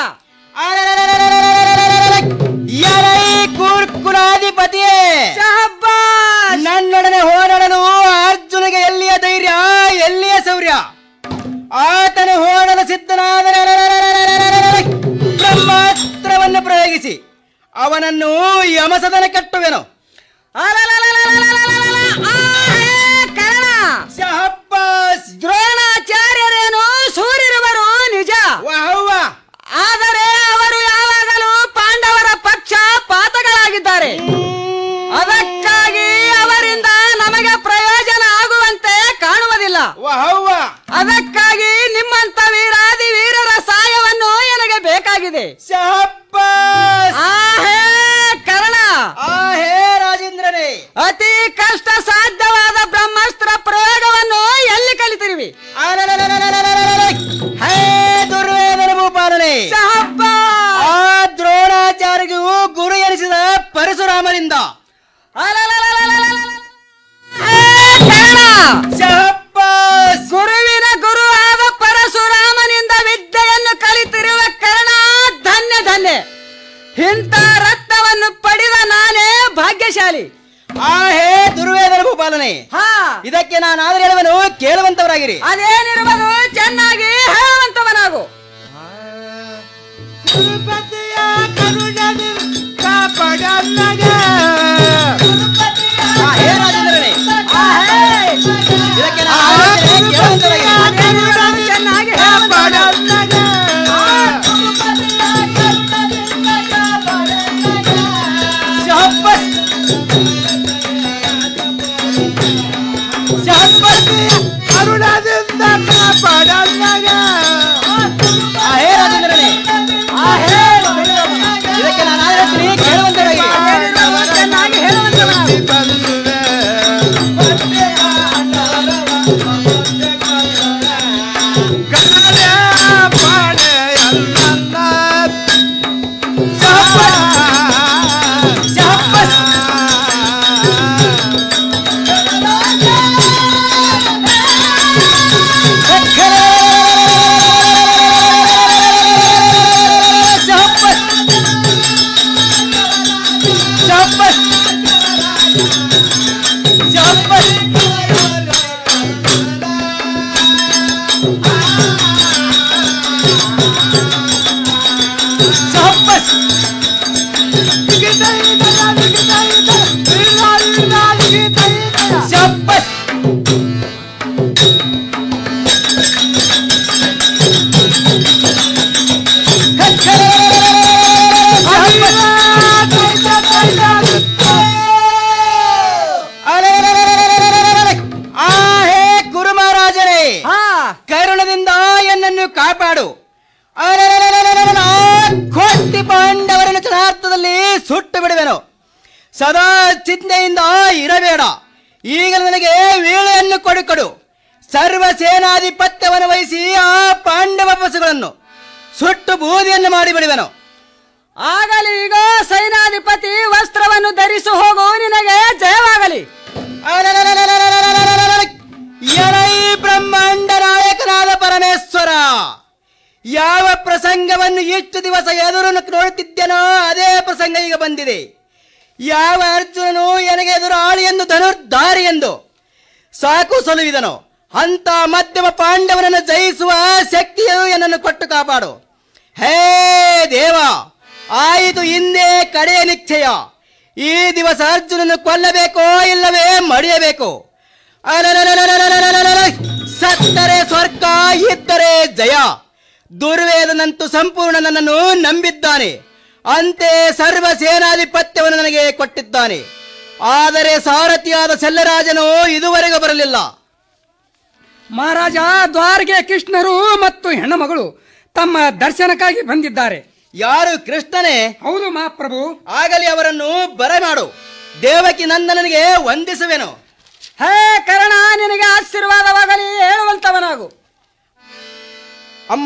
ಯಾರೈ ಕುರ್ಕುಲಾಧಿಪತಿಯೇ ನನ್ನೊಡನೆ ಹೋರಾಡಲು ಅರ್ಜುನಿಗೆ ಎಲ್ಲಿಯ ಧೈರ್ಯ ಎಲ್ಲಿಯ ಶೌರ್ಯ ಆತನು ಹೋರಾಡಲು ಸಿದ್ಧನಾದರೆ ಬ್ರಹ್ಮಾಸ್ತ್ರವನ್ನು ಪ್ರಯೋಗಿಸಿ ಅವನನ್ನು ಯಮಸದನ ಕಟ್ಟುವೆನು ದ್ರೋಣಾಚಾರ್ಯರೇನು ಸೂರ್ಯರುವರು ನಿಜ ಆದರೆ ಅವರು ಯಾವಾಗಲೂ ಪಾಂಡವರ ಪಕ್ಷ ಪಾತಗಳಾಗಿದ್ದಾರೆ ಅದಕ್ಕಾಗಿ ಅವರಿಂದ ನಮಗೆ ಪ್ರಯೋಜನ ಆಗುವಂತೆ ಕಾಣುವುದಿಲ್ಲ ಅದಕ್ಕಾಗಿ ನಿಮ್ಮಂತ ವೀರಾದಿ ವೀರರ ಸಹಾಯವನ್ನು ನನಗೆ ಬೇಕಾಗಿದೆ ಆಹೇ ಕರ್ಣ ಆಹೇ ರಾಜೇಂದ್ರನೇ ಅತಿ ಕಷ್ಟ ಸಾಧ್ಯವಾದ ಬ್ರಹ್ಮಾಸ್ತ್ರ ಪ್ರಯೋಗವನ್ನು ಎಲ್ಲಿ ಕಲಿತಿರುವಿ ಹೇ ದುರ್ವೇದನ ಭೂಪಾಲನೆ ಆ ದ್ರೋಣಾಚಾರ್ಯಗೂ ಗುರು ಎನಿಸಿದ ಪರಶುರಾಮನಿಂದ ಗುರುವಿನ ಗುರು ಆದ ಪರಶುರಾಮನಿಂದ ವಿದ್ಯೆಯನ್ನು ಕಲಿತಿರುವ ಕರ್ಣ ಧನ್ಯ ಧನ್ಯ ಇಂಥ ರತ್ನವನ್ನು ಪಡೆದ ನಾನೇ ಭಾಗ್ಯಶಾಲಿ ಆ ಹೇ ದುರ್ವೇದನ ಭೂಪಾಲನೆ ಇದಕ್ಕೆ ನಾನು ಆದ್ರೆ ಹೇಳುವನು ಕೇಳುವಂತವರಾಗಿರಿ ಅದೇನಿರುವುದು ಚೆನ್ನಾಗಿ ಹೇಳುವಂತವನಾಗು ಕರುಣದಿ ಕಾಪಾಡನ್ನಗೆ ಆ ಹೇ ಗುರು ಮಹಾರಾಜರೇ ಕರುಣದಿಂದ ಎನ್ನನ್ನು ಕಾಪಾಡು ಅರೆರೆರೆರೆರೆರೆರೆ, ಆ ಕೋಟಿ ಪಾಂಡವರನ್ನು ಚನಾರ್ಥದಲ್ಲಿ ಸುಟ್ಟು ಬಿಡುವೆನು ಸದಾ ಚಿಂತೆಯಿಂದ ಇರಬೇಡ ಈಗ ನನಗೆ ವೇಳೆಯನ್ನು ಕೊಡುಕೊಡು ಸರ್ವ ಸೇನಾಧಿಪತ್ಯವನ್ನು ವಹಿಸಿ ಆ ಪಾಂಡವ ಬಸ್ಸುಗಳನ್ನು ಸುಟ್ಟು ಬೂದಿಯನ್ನು ಮಾಡಿಬಿಡುವೆನು ಆಗಲಿ ಈಗ ಸೈನಾಧಿಪತಿ ವಸ್ತ್ರವನ್ನು ಧರಿಸಿ ಹೋಗು ನಿನಗೆ ಜಯವಾಗಲಿ ಎಲೈ ಬ್ರಹ್ಮಾಂಡ ನಾಯಕನಾದ ಪರಮೇಶ್ವರ ಯಾವ ಪ್ರಸಂಗವನ್ನು ಇಷ್ಟು ದಿವಸ ಎದುರು ನೋಡುತ್ತಿದ್ದೇನೋ ಅದೇ ಪ್ರಸಂಗ ಈಗ ಬಂದಿದೆ ಯಾವ ಅರ್ಜುನನು ನನಗೆ ಎದುರು ಆಳಿ ಎಂದು ಧನುರ್ಧಾರಿ ಎಂದು ಸಾಕು ಸೊಲುವಿದನು ಅಂತ ಮಧ್ಯಮ ಪಾಂಡವನನ್ನು ಜಯಿಸುವ ಶಕ್ತಿಯು ಎನ್ನನ್ನು ಕೊಟ್ಟು ಕಾಪಾಡು ಹೇ ದೇವ ಆಯಿತು ಹಿಂದೆ ಕಡೆಯ ನಿಶ್ಚಯ ಈ ದಿವಸ ಅರ್ಜುನನ್ನು ಕೊಲ್ಲಬೇಕೋ ಇಲ್ಲವೇ ಮಡಿಯಬೇಕು ಅಲಲಲಲಲಲಲಲಲಲ. ಸತ್ತರೆ ಸ್ವರ್ಗ ಇದ್ದರೆ ಜಯ ದುರ್ವೇದನಂತೂ ಸಂಪೂರ್ಣ ನನ್ನನ್ನು ನಂಬಿದ್ದಾನೆ ಅಂತೆ ಸರ್ವ ಸೇನಾಧಿಪತ್ಯವನ್ನು ನನಗೆ ಕೊಟ್ಟಿದ್ದಾನೆ ಆದರೆ ಸಾರಥಿಯಾದ ಸೆಲ್ಲರಾಜನು ಇದುವರೆಗೂ ಬರಲಿಲ್ಲ ಮಹಾರಾಜ ದ್ವಾರಗೆ ಕೃಷ್ಣರು ಮತ್ತು ಹೆಣ್ಣುಮಗಳು ತಮ್ಮ ದರ್ಶನಕ್ಕಾಗಿ ಬಂದಿದ್ದಾರೆ ಯಾರು ಕೃಷ್ಣನೇ ಹೌದು ಮಹಾಪ್ರಭು ಆಗಲಿ ಅವರನ್ನು ಬರಮಾಡು ದೇವಕಿ ನಂದನನಿಗೆ ವಂದಿಸುವೆನು ಹೇ ಕರ್ಣ ನಿನಗೆ ಆಶೀರ್ವಾದವಾಗಲಿ ಹೇಳುವಂತವನಾಗು ಅಮ್ಮ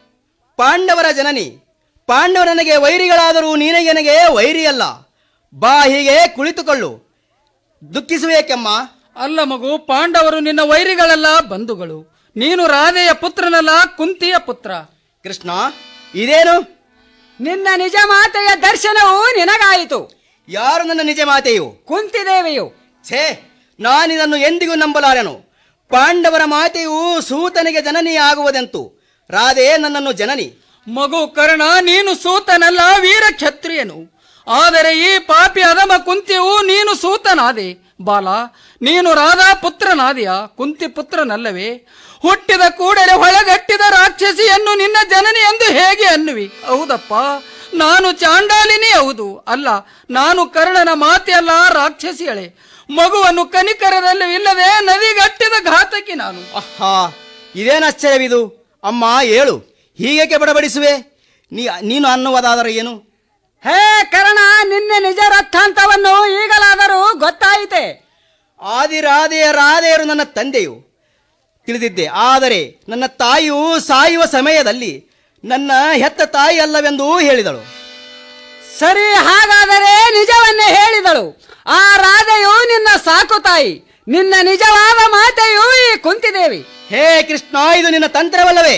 ಪಾಂಡವರ ಜನನಿ ಪಾಂಡವ ನನಗೆ ವೈರಿಗಳಾದರೂ ನೀನೇ ನನಗೆ ವೈರಿಯಲ್ಲ ಬಾ ಹೀಗೆ ಕುಳಿತುಕೊಳ್ಳು ದುಃಖಿಸುವೇಕಮ್ಮ ಅಲ್ಲ ಮಗು ಪಾಂಡವರು ನಿನ್ನ ವೈರಿಗಳಲ್ಲ ಬಂಧುಗಳು ನೀನು ರಾಧೆಯ ಪುತ್ರನಲ್ಲ ಕುಂತಿಯ ಪುತ್ರ ಕೃಷ್ಣ ಇದೇನು ನಿನ್ನ ನಿಜ ಮಾತೆಯ ದರ್ಶನವು ನಿನಗಾಯಿತು ಯಾರು ನನ್ನ ನಿಜ ಮಾತೆಯು ಕುಂತಿದೇವಿಯು ಛೇ ನಾನಿದನ್ನು ಎಂದಿಗೂ ನಂಬಲಾರೆನು ಪಾಂಡವರ ಮಾತೆಯು ಸೂತನಿಗೆ ಜನನಿ ಆಗುವುದೆಂತು ರಾಧೆ ನನ್ನನ್ನು ಜನನಿ ಮಗು ಕರ್ಣ ನೀನು ಸೂತನಲ್ಲ ವೀರ ಕ್ಷತ್ರಿಯನು ಆದರೆ ಈ ಪಾಪಿ ಅಧಮ ಕುಂತಿಯು ನೀನು ಸೂತನಾದೆ ಬಾಲ ನೀನು ರಾಧಾ ಪುತ್ರನಾದೆಯ ಕುಂತಿ ಪುತ್ರನಲ್ಲವೇ ಹುಟ್ಟಿದ ಕೂಡಲೇ ಹೊಳಗಟ್ಟಿದ ರಾಕ್ಷಸಿಯನ್ನು ನಿನ್ನ ಜನನಿ ಎಂದು ಹೇಗೆ ಅನ್ನುವಿ ಹೌದಪ್ಪ ನಾನು ಚಾಂಡಾಲಿನಿ ಹೌದು ಅಲ್ಲ ನಾನು ಕರ್ಣನ ಮಾತೆ ಅಲ್ಲ ರಾಕ್ಷಸಿಯಳೆ ಮಗುವನ್ನು ಕನಿಕರದಲ್ಲಿ ಇಲ್ಲದೆ ನದಿಗಟ್ಟಿದ ಘಾತಕಿ ನಾನು ಆಹಾ ಇದೇನು ಆಶ್ಚರ್ಯವಿದು ಅಮ್ಮ ಹೇಳು ಹೀಗೇಕೆ ಬಡಬಡಿಸುವೆ ನೀ ನೀನು ಅನ್ನುವುದಾದರೆ ಏನು ಹೇ ಕರ್ಣ ನಿನ್ನ ನಿಜ ರಥಾಂತವನ್ನು ಈಗಲಾದರೂ ಗೊತ್ತಾಯಿತೆ ಆದಿರಾಧೆಯ ರಾಧೆಯರು ನನ್ನ ತಂದೆಯು ತಿಳಿದಿದ್ದೆ ಆದರೆ ನನ್ನ ತಾಯಿಯು ಸಾಯುವ ಸಮಯದಲ್ಲಿ ನನ್ನ ಹೆತ್ತ ತಾಯಿ ಅಲ್ಲವೆಂದು ಹೇಳಿದಳು ಸರಿ ಹಾಗಾದರೆ ನಿಜವನ್ನೇ ಹೇಳಿದಳು ಆ ರಾಧೆಯು ನಿನ್ನ ಸಾಕು ತಾಯಿ ನಿನ್ನ ನಿಜವಾದ ಮಾತೆಯು ಈ ಕುಂತಿದೇವಿ ಹೇ ಕೃಷ್ಣ ಇದು ನಿನ್ನ ತಂತ್ರವಲ್ಲವೇ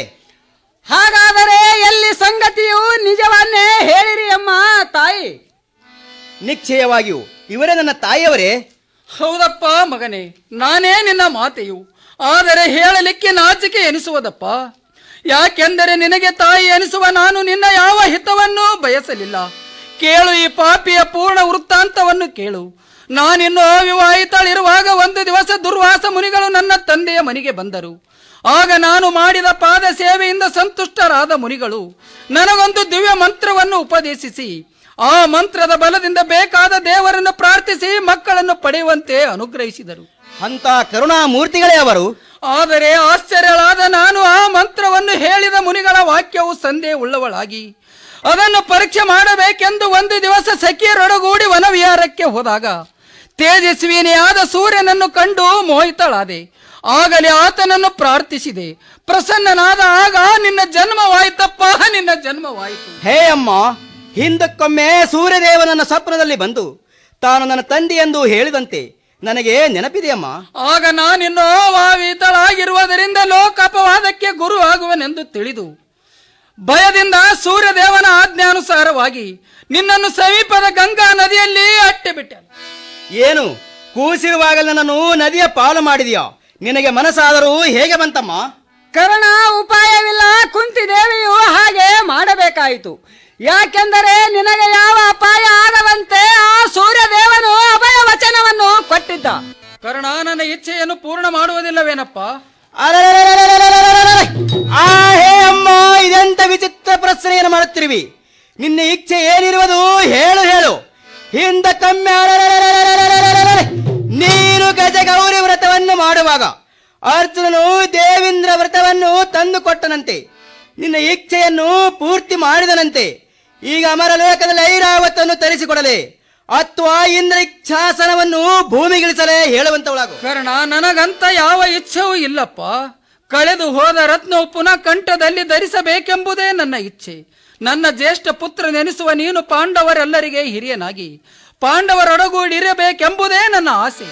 ಹಾಗಾದರೆ ಎಲ್ಲಿ ಸಂಗತಿಯು ನಿಜವನ್ನೇ ಹೇಳಿರಿ ಅಮ್ಮ ತಾಯಿ ನಿಶ್ಚಯವಾಗಿಯೂ ಇವರೇ ನನ್ನ ತಾಯಿಯವರೇ ಹೌದಪ್ಪ ಮಗನೇ ನಾನೇ ನಿನ್ನ ಮಾತೆಯು ಆದರೆ ಹೇಳಲಿಕ್ಕೆ ನಾಚಿಕೆ ಎನಿಸುವುದಪ್ಪ ಯಾಕೆಂದರೆ ನಿನಗೆ ತಾಯಿ ಎನಿಸುವ ನಾನು ನಿನ್ನ ಯಾವ ಹಿತವನ್ನೂ ಬಯಸಲಿಲ್ಲ ಕೇಳು ಈ ಪಾಪಿಯ ಪೂರ್ಣ ವೃತ್ತಾಂತವನ್ನು ಕೇಳು ನಾನಿನ್ನು ಅವಿವಾಹಿತಳಿರುವಾಗ ಒಂದು ದಿವಸ ದುರ್ವಾಸ ಮುನಿಗಳು ನನ್ನ ತಂದೆಯ ಮನೆಗೆ ಬಂದರು ಆಗ ನಾನು ಮಾಡಿದ ಪಾದ ಸೇವೆಯಿಂದ ಸಂತುಷ್ಟರಾದ ಮುನಿಗಳು ನನಗೊಂದು ದಿವ್ಯ ಮಂತ್ರವನ್ನು ಉಪದೇಶಿಸಿ ಆ ಮಂತ್ರದ ಬಲದಿಂದ ಬೇಕಾದ ದೇವರನ್ನು ಪ್ರಾರ್ಥಿಸಿ ಮಕ್ಕಳನ್ನು ಪಡೆಯುವಂತೆ ಅನುಗ್ರಹಿಸಿದರು ಅಂತ ಕರುಣಾ ಮೂರ್ತಿಗಳೇ ಅವರು ಆದರೆ ಆಶ್ಚರ್ಯಳಾದ ನಾನು ಆ ಮಂತ್ರವನ್ನು ಹೇಳಿದ ಮುನಿಗಳ ವಾಕ್ಯವು ಸಂದೇಹ ಉಳ್ಳವಳಾಗಿ ಅದನ್ನು ಪರೀಕ್ಷೆ ಮಾಡಬೇಕೆಂದು ಒಂದು ದಿವಸ ಸಖಿಯರೊಡಗೂಡಿ ವನವಿಹಾರಕ್ಕೆ ಹೋದಾಗ ತೇಜಸ್ವಿನಿಯಾದ ಸೂರ್ಯನನ್ನು ಕಂಡು ಮೋಹಿತಳಾದೆ ಆಗಲೇ ಆತನನ್ನು ಪ್ರಾರ್ಥಿಸಿದೆ ಪ್ರಸನ್ನನಾದ ಆಗ ನಿನ್ನ ಜನ್ಮವಾಯಿತಪ್ಪ ನಿನ್ನ ಜನ್ಮವಾಯಿತು ಹೇ ಅಮ್ಮ ಹಿಂದಕ್ಕೊಮ್ಮೆ ಸೂರ್ಯದೇವ ನನ್ನ ಸ್ವಪ್ನದಲ್ಲಿ ಬಂದು ತಾನು ನನ್ನ ತಂದೆ ಎಂದು ಹೇಳಿದಂತೆ ನನಗೆ ನೆನಪಿದೆಯಮ್ಮ ಆಗ ನಾನಿನ್ನೋ ವಾವಿತಳಾಗಿರುವುದರಿಂದ ಲೋಕಾಪವಾದಕ್ಕೆ ಗುರು ಆಗುವನೆಂದು ತಿಳಿದು ಭಯದಿಂದ ಸೂರ್ಯದೇವನ ಆಜ್ಞಾನುಸಾರವಾಗಿ ನಿನ್ನನ್ನು ಸಮೀಪದ ಗಂಗಾ ನದಿಯಲ್ಲಿ ಅಟ್ಟಿಬಿಟ್ಟೆ ಏನು ಕೂಸಿರುವಾಗ ನನ್ನನ್ನು ನದಿಯ ಪಾಲು ಮಾಡಿದೆಯಾ ನಿನಗೆ ಮನಸ್ಸಾದರೂ ಹೇಗೆ ಬಂತಮ್ಮ ಕರ್ಣ ಉಪಾಯವಿಲ್ಲ ಕುಂತಿದೇವಿಯು ಮಾಡಬೇಕಾಯಿತು ಯಾಕೆಂದರೆ ನಿನಗೆ ಯಾವ ಅಪಾಯ ಆಗದಂತೆ ಆ ಸೂರ್ಯ ದೇವನು ಅಭಯ ವಚನವನ್ನು ಕೊಟ್ಟಿದ್ದ ಕರ್ಣ ನನ್ನ ಇಚ್ಛೆಯನ್ನು ಪೂರ್ಣ ಮಾಡುವುದಿಲ್ಲವೇನಪ್ಪ ಆ ಹೇ ಅಮ್ಮ ಇದೆಂತ ವಿಚಿತ್ರ ಪ್ರಶ್ನೆಯನ್ನು ಮಾಡುತ್ತಿರುವಿ ನಿನ್ನ ಇಚ್ಛೆ ಏನಿರುವುದು ಹೇಳು ಹೇಳು ಹಿಂದ ಕಮ್ಮಿ ಅರೆರೆರೆರೆರೆರೆರೆರೆರೆ. ನೀನು ಗಜಗೌರಿ ವ್ರತವನ್ನು ಮಾಡುವಾಗ ಅರ್ಜುನನು ದೇವೇಂದ್ರ ವ್ರತವನ್ನು ತಂದು ಕೊಟ್ಟನಂತೆ ನಿನ್ನ ಇಚ್ಛೆಯನ್ನು ಪೂರ್ತಿ ಮಾಡಿದನಂತೆ ಈಗ ಅಮರ ಲೋಕದಲ್ಲಿ ಐರಾವತನ್ನು ತರಿಸಿಕೊಡಲೆ ಅಥವಾ ಇಂದ್ರ ಇಚ್ಛಾಸನವನ್ನು ಭೂಮಿಗಿಳಿಸಲೇ ಹೇಳುವಂತವಳಾಗು ಕರ್ಣ ನನಗಂತ ಯಾವ ಇಚ್ಛೆಯೂ ಇಲ್ಲಪ್ಪ ಕಳೆದು ಹೋದ ರತ್ನವು ಪುನಃ ಕಂಠದಲ್ಲಿ ಧರಿಸಬೇಕೆಂಬುದೇ ನನ್ನ ಇಚ್ಛೆ ನನ್ನ ಜ್ಯೇಷ್ಠ ಪುತ್ರ ನೆನೆಸುವ ನೀನು ಪಾಂಡವರೆಲ್ಲರಿಗೆ ಹಿರಿಯನಾಗಿ ಪಾಂಡವರೊಡಗೂಡಿರಬೇಕೆಂಬುದೇ ನನ್ನ ಆಸೆ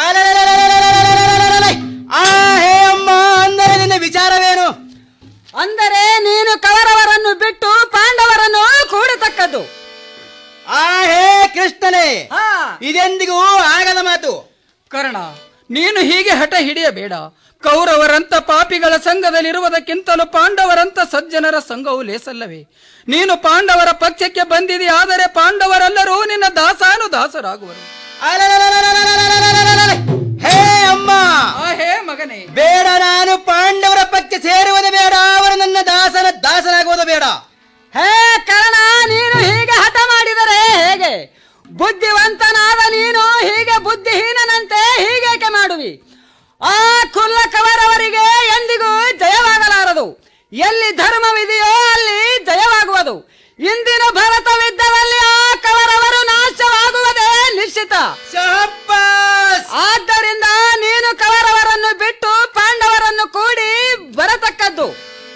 ಆ ಹೇ ಅಮ್ಮ ಅಂದರೆ ನಿನ್ನ ವಿಚಾರವೇನು ಅಂದರೆ ನೀನು ಕೌರವರನ್ನು ಬಿಟ್ಟು ಪಾಂಡವರನ್ನು ಕೂಡತಕ್ಕದ್ದು ಆ ಹೇ ಕೃಷ್ಣನೇ ಇದೆಂದಿಗೂ ಆಗದ ಮಾತು ಕರ್ಣ ನೀನು ಹೀಗೆ ಹಠ ಹಿಡಿಯಬೇಡ ಕೌರವರಂತ ಪಾಪಿಗಳ ಸಂಘದಲ್ಲಿರುವುದಕ್ಕಿಂತಲೂ ಪಾಂಡವರಂತ ಸಜ್ಜನರ ಸಂಘವು ಲೇಸಲ್ಲವೇ ನೀನು ಪಾಂಡವರ ಪಕ್ಷಕ್ಕೆ ಬಂದಿದೆ ಆದರೆ ಪಾಂಡವರೆಲ್ಲರೂ ನಿನ್ನ ದಾಸಾನು ದಾಸರಾಗುವರು ಹೇ ಅಮ್ಮ ಹೇ ಮಗನೇ ಬೇಡ ನಾನು ಪಾಂಡವರ ಪಕ್ಷ ಸೇರುವುದು ಬೇಡ ಅವರು ನನ್ನ ದಾಸನ ದಾಸನಾಗುವುದು ಬೇಡ ಹೇ ಕರ್ಣ ನೀನು ಹೀಗೆ ಹಠ ಮಾಡಿದರೆ ಹೇಗೆ ಬುದ್ಧಿವಂತನಾದ ನೀನು ಹೀಗೆ ಬುದ್ಧಿಹೀನನಂತೆ ಹೀಗೇಕೆ ಮಾಡುವಿ ಆ ಕುಲ್ಲ ಕವರವರಿಗೆ ಎಂದಿಗೂ ಜಯವಾಗಲಾರದು ಎಲ್ಲಿ ಧರ್ಮವಿದೆಯೋ ಅಲ್ಲಿ ಜಯವಾಗುವುದು ಇಂದಿನ ಭರತವಿದ್ದದಲ್ಲಿ ಆ ಕವರವರು ನಾಶವಾಗುವುದೇ ನಿಶ್ಚಿತ ಆದ್ದರಿಂದ ನೀನು ಕವರವರನ್ನು ಬಿಟ್ಟು ಪಾಂಡವರನ್ನು ಕೂಡಿ ಬರತಕ್ಕದ್ದು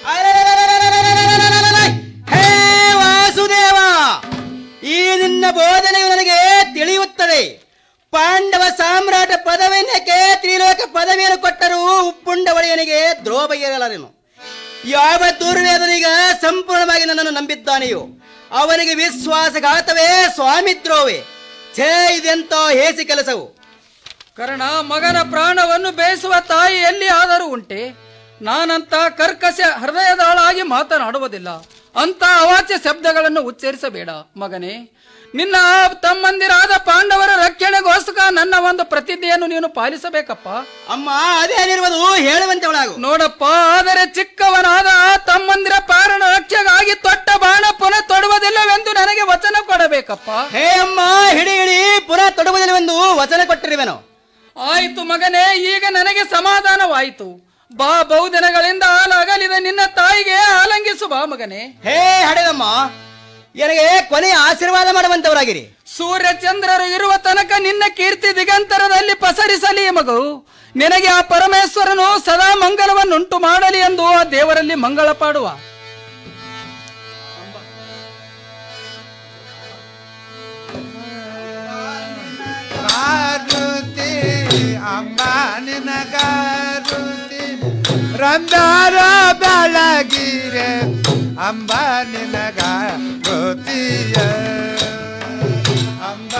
ಹೇ ವಾಸುದೇವ ಈ ನಿನ್ನ ಬೋಧನೆಯು ನನಗೆ ತಿಳಿಯುತ್ತದೆ ಪಾಂಡವ ಸಾಮ್ರಾಟ ಪದವಿಯನ್ನಕ್ಕೆ ತ್ರಿಲೋಕ ಪದವಿಯನ್ನು ಕೊಟ್ಟರೂ ಉಪ್ಪುಂಡ ಒಡೆಯನಿಗೆ ದ್ರೋಹ ಬಗೆಯಲಾರೆನು ಯಾವ ದುರ್ವೇದನಿಗ ಸಂಪೂರ್ಣವಾಗಿ ನನ್ನನ್ನು ನಂಬಿದ್ದಾನೆಯೋ ಅವನಿಗೆ ವಿಶ್ವಾಸಘಾತವೇ ಸ್ವಾಮಿದ್ರೋವೇ ಛೇ ಇದೆಂತ ಹೇಸಿ ಕೆಲಸವು ಕರ್ಣ ಮಗನ ಪ್ರಾಣವನ್ನು ಬೇಯಿಸುವ ತಾಯಿ ಎಲ್ಲಿ ಆದರೂ ಉಂಟೆ ನಾನಂತ ಕರ್ಕಶ ಹೃದಯದಾಳಾಗಿ ಮಾತನಾಡುವುದಿಲ್ಲ ಅಂತ ಅವಾಚ್ಯ ಶಬ್ದಗಳನ್ನು ಉಚ್ಚರಿಸಬೇಡ ಮಗನೇ ನಿನ್ನ ತಮ್ಮಂದಿರಾದ ಪಾಂಡವರ ರಕ್ಷಣೆಗೋಸ್ಕರ ನನ್ನ ಒಂದು ಪ್ರತಿಜ್ಞೆಯನ್ನು ನೀನು ಪಾಲಿಸಬೇಕಪ್ಪ ಅಮ್ಮ ಅದೇನಿರುವುದು ಹೇಳುವಂತೆ ಒಳಗು ನೋಡಪ್ಪ ಆದರೆ ಚಿಕ್ಕವನಾದ ಆ ತಮ್ಮಂದಿರ ಪಾರಣ ರಕ್ಷೆಗಾಗಿ ತೊಟ್ಟ ಬಾಣ ಪುನಃ ತೊಡುವುದಿಲ್ಲವೆಂದು ನನಗೆ ವಚನ ಕೊಡಬೇಕಪ್ಪ ಹೇ ಅಮ್ಮ ಹಿಡಿ ಹಿಡಿ ಪುನಃ ತೊಡುವುದಿಲ್ಲವೆಂದು ವಚನ ಕೊಟ್ಟಿರುವೆನು ಆಯಿತು ಮಗನೇ ಈಗ ನನಗೆ ಸಮಾಧಾನವಾಯಿತು ಬಾ ಬಹುದಿನಗಳಿಂದ ಹಾಲಾಗಲಿದ ನಿನ್ನ ತಾಯಿಗೆ ಆಲಂಗಿಸು ಬಾ ಮಗನೇ ಹೇ ಹಡೆದಮ್ಮ ನನಗೆ ಕೊನೆಯ ಆಶೀರ್ವಾದ ಮಾಡುವಂತವರಾಗಿರಿ ಸೂರ್ಯ ಚಂದ್ರರು ಇರುವ ತನಕ ನಿನ್ನ ಕೀರ್ತಿ ದಿಗಂತರದಲ್ಲಿ ಪಸರಿಸಲಿ ಮಗು ನಿನಗೆ ಆ ಪರಮೇಶ್ವರನು ಸದಾ ಮಂಗಲವನ್ನುಂಟು ಮಾಡಲಿ ಎಂದು ಆ ದೇವರಲ್ಲಿ ಮಂಗಳ ಪಾಡುವ ಗಾರುತಿ ಅಂಬಾನಿನ ಗಾರುತಿ ರಂದಾರ ಬೆಳಗಿರೆ ಅಂಬಾನಿನ ಗಾರುತಿಯ ಅಂಬ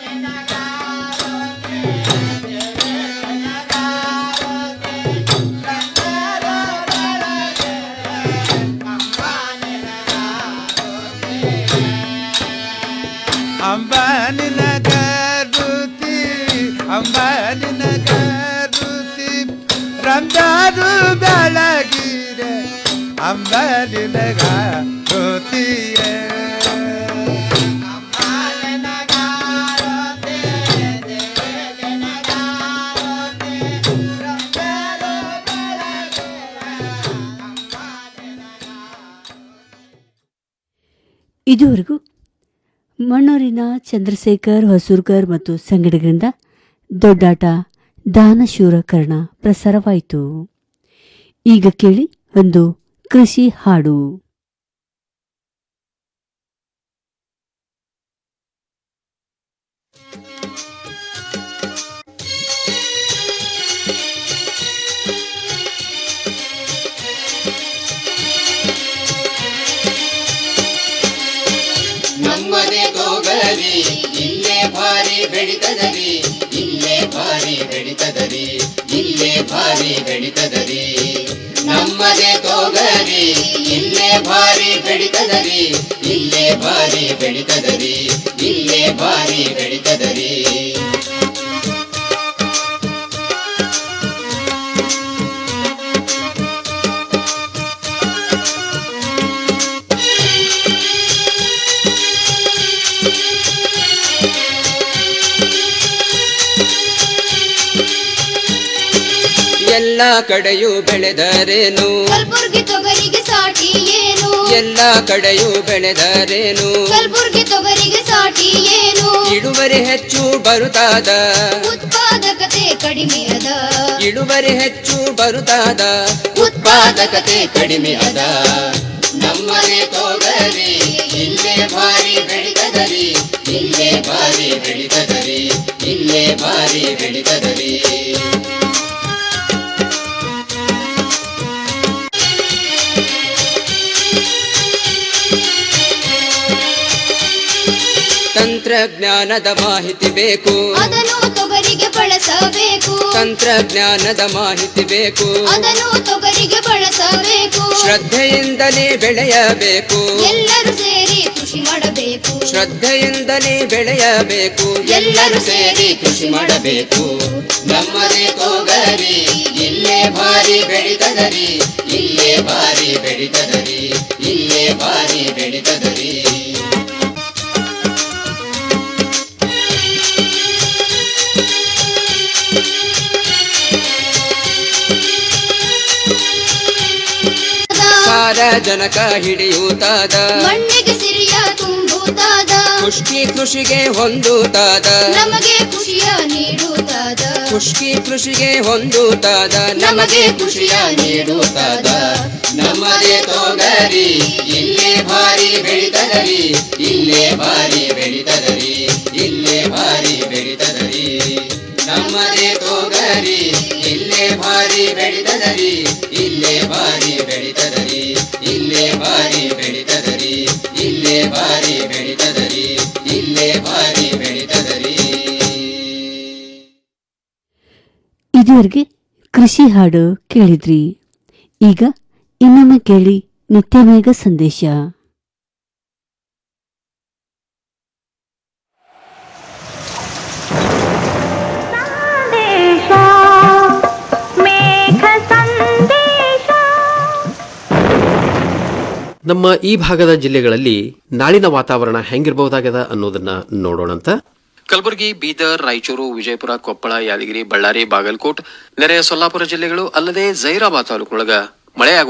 ಅಂಬಾನಿನ ಗಾರುತಿ ಅಂಬಾನಿನ ಗಾರುತಿ ರಂಜಾನು ಬೆಳಗಿರೆ ಅಂಬಾನಿನ ಗಾರುತಿಯ ಇದುವರೆಗೂ ಮಣ್ಣೂರಿನ ಚಂದ್ರಶೇಖರ್ ಹೊಸೂರ್ಕರ್ ಮತ್ತು ಸಂಗಡಿಗರಿಂದ ದೊಡ್ಡಾಟ ದಾನಶೂರ ಕರ್ಣ ಪ್ರಸಾರವಾಯಿತು ಈಗ ಕೇಳಿ ಒಂದು ಕೃಷಿ ಹಾಡು ನಮ್ಮದೇ ತೋಗರಿ ಇಲ್ಲೇ ಭಾರಿ ಬೆಳಿತದರಿ ಇಲ್ಲೇ ಭಾರಿ ಬೆಳಿತದರಿ ಇಲ್ಲೇ ಭಾರಿ ಬೆಳಿತದರಿ ನಮ್ಮದೇ ತೋಗರಿ ಇಲ್ಲೇ ಭಾರಿ ಬೆಳಿತದರಿ ಇಲ್ಲೇ ಭಾರಿ ಬೆಳಿತದರಿ ಇಲ್ಲೇ ಭಾರಿ ಬೆಳಿತದರಿ ಎಲ್ಲ ಕಡೆಯೂ ಬೆಳೆದರೇನು ಕಲ್ಬುರ್ಗಿ ತೊಗರಿಗೆ ಸಾಟಿ ಏನು ಎಲ್ಲ ಕಡೆಯೂ ಬೆಳೆದರೇನು ಕಲ್ಬುರ್ಗಿ ತೊಗರಿಗೆ ಸಾಟಿ ಏನು ಇಳುವರಿ ಹೆಚ್ಚು ಬರುತ್ತಾದ ಉತ್ಪಾದಕತೆ ಕಡಿಮೆ ಅದ ಇಳುವರಿ ಹೆಚ್ಚು ಬರುತ್ತಾದ ಉತ್ಪಾದಕತೆ ಕಡಿಮೆ ಅದ ನಮ್ಮನೆ ತೋಗರಿ ಇಲ್ಲೇ ಭಾರಿ ಬೆಳಿತದರಿ ಇಲ್ಲೇ ಭಾರಿ ಬೆಳಿತದರಿ ಇಲ್ಲೇ ಭಾರಿ ಬೆಳಿತದರಿ ತಂತ್ರಜ್ಞಾನದ ಮಾಹಿತಿ ಬೇಕು ಅದನ್ನು ತೊಗರಿಗೆ ಬಳಸಬೇಕು ತಂತ್ರಜ್ಞಾನದ ಮಾಹಿತಿ ಬೇಕು ಅದನ್ನು ತೊಗರಿಗೆ ಬಳಸಬೇಕು ಶ್ರದ್ಧೆಯಿಂದಲೇ ಬೆಳೆಯಬೇಕು ಎಲ್ಲರೂ ಸೇರಿ ಕೃಷಿ ಮಾಡಬೇಕು ಶ್ರದ್ಧೆಯಿಂದಲೇ ಬೆಳೆಯಬೇಕು ಎಲ್ಲರೂ ಸೇರಿ ಕೃಷಿ ಮಾಡಬೇಕು ನಮ್ಮದೇ ತೋಗರಿ ಇಲ್ಲೇ ಭಾರಿ ಬೆಳಿತದರಿ ಇಲ್ಲೇ ಭಾರಿ ಬೆಳಿತದರಿ ಇಲ್ಲೇ ಭಾರಿ ಬೆಳಿತದರಿ ಸಾರಜನಕ ಹಿಡಿಯುತ್ತಾದ ಮಣ್ಣಿಗೆ ಸಿರಿಯ ತುಂಬುತ್ತಾದ ಖುಷ್ಕಿ ಕೃಷಿಗೆ ಹೊಂದುತ್ತಾದ ನಮಗೆ ಖುಷಿಯ ನೀಡುತ್ತಾದ ಖುಷ್ಕಿ ಕೃಷಿಗೆ ಹೊಂದುತ್ತಾದ ನಮಗೆ ಖುಷಿಯ ನೀಡುತ್ತಾದ ನಮ್ಮದೇ ತೋಗರಿ ಇಲ್ಲೇ ಭಾರಿ ಬೆಳಿತದರಿ ಇಲ್ಲೇ ಭಾರಿ ಬೆಳಿತದರಿ ಇಲ್ಲೇ ಭಾರಿ ಬೆಳಿತದರಿ ನಮ್ಮದೇ ತೋಗರಿ ಇಲ್ಲೇ ಭಾರಿ ಬೆಳಿತದರಿ ಇಲ್ಲೇ ಭಾರಿ ಬೆಳಿತದರಿ ಇಲ್ಲೇ ಭಾರಿ ಬೆಳಿತದರಿ ಇಲ್ಲೇ ಭಾರಿ ಬೆಳಿತದರಿ ಇಲ್ಲೇ ಭಾರಿ ಬೆಳಿತದರಿ ಇದುವರೆಗೆ ಕೃಷಿ ಹಾಡು ಕೇಳಿದ್ರಿ ಈಗ ಇನ್ನೊಮ್ಮೆ ಕೇಳಿ ನಿತ್ಯಮೇಘ ಸಂದೇಶ ನಮ್ಮ ಈ ಭಾಗದ ಜಿಲ್ಲೆಗಳಲ್ಲಿ ನಾಳಿನ ವಾತಾವರಣ ಹೆಂಗಿರಬಹುದಾಗದ ಅನ್ನೋದನ್ನ ನೋಡೋಣಂತ ಕಲಬುರಗಿ ಬೀದರ್ ರಾಯಚೂರು ವಿಜಯಪುರ ಕೊಪ್ಪಳ ಯಾದಗಿರಿ ಬಳ್ಳಾರಿ ಬಾಗಲಕೋಟ್ ನೆರೆಯ ಸೊಲ್ಲಾಪುರ ಜಿಲ್ಲೆಗಳು ಅಲ್ಲದೆ ಜೈರಾಬಾದ್ ತಾಲೂಕೊಳಗ ಮಳೆಯಾಗುವ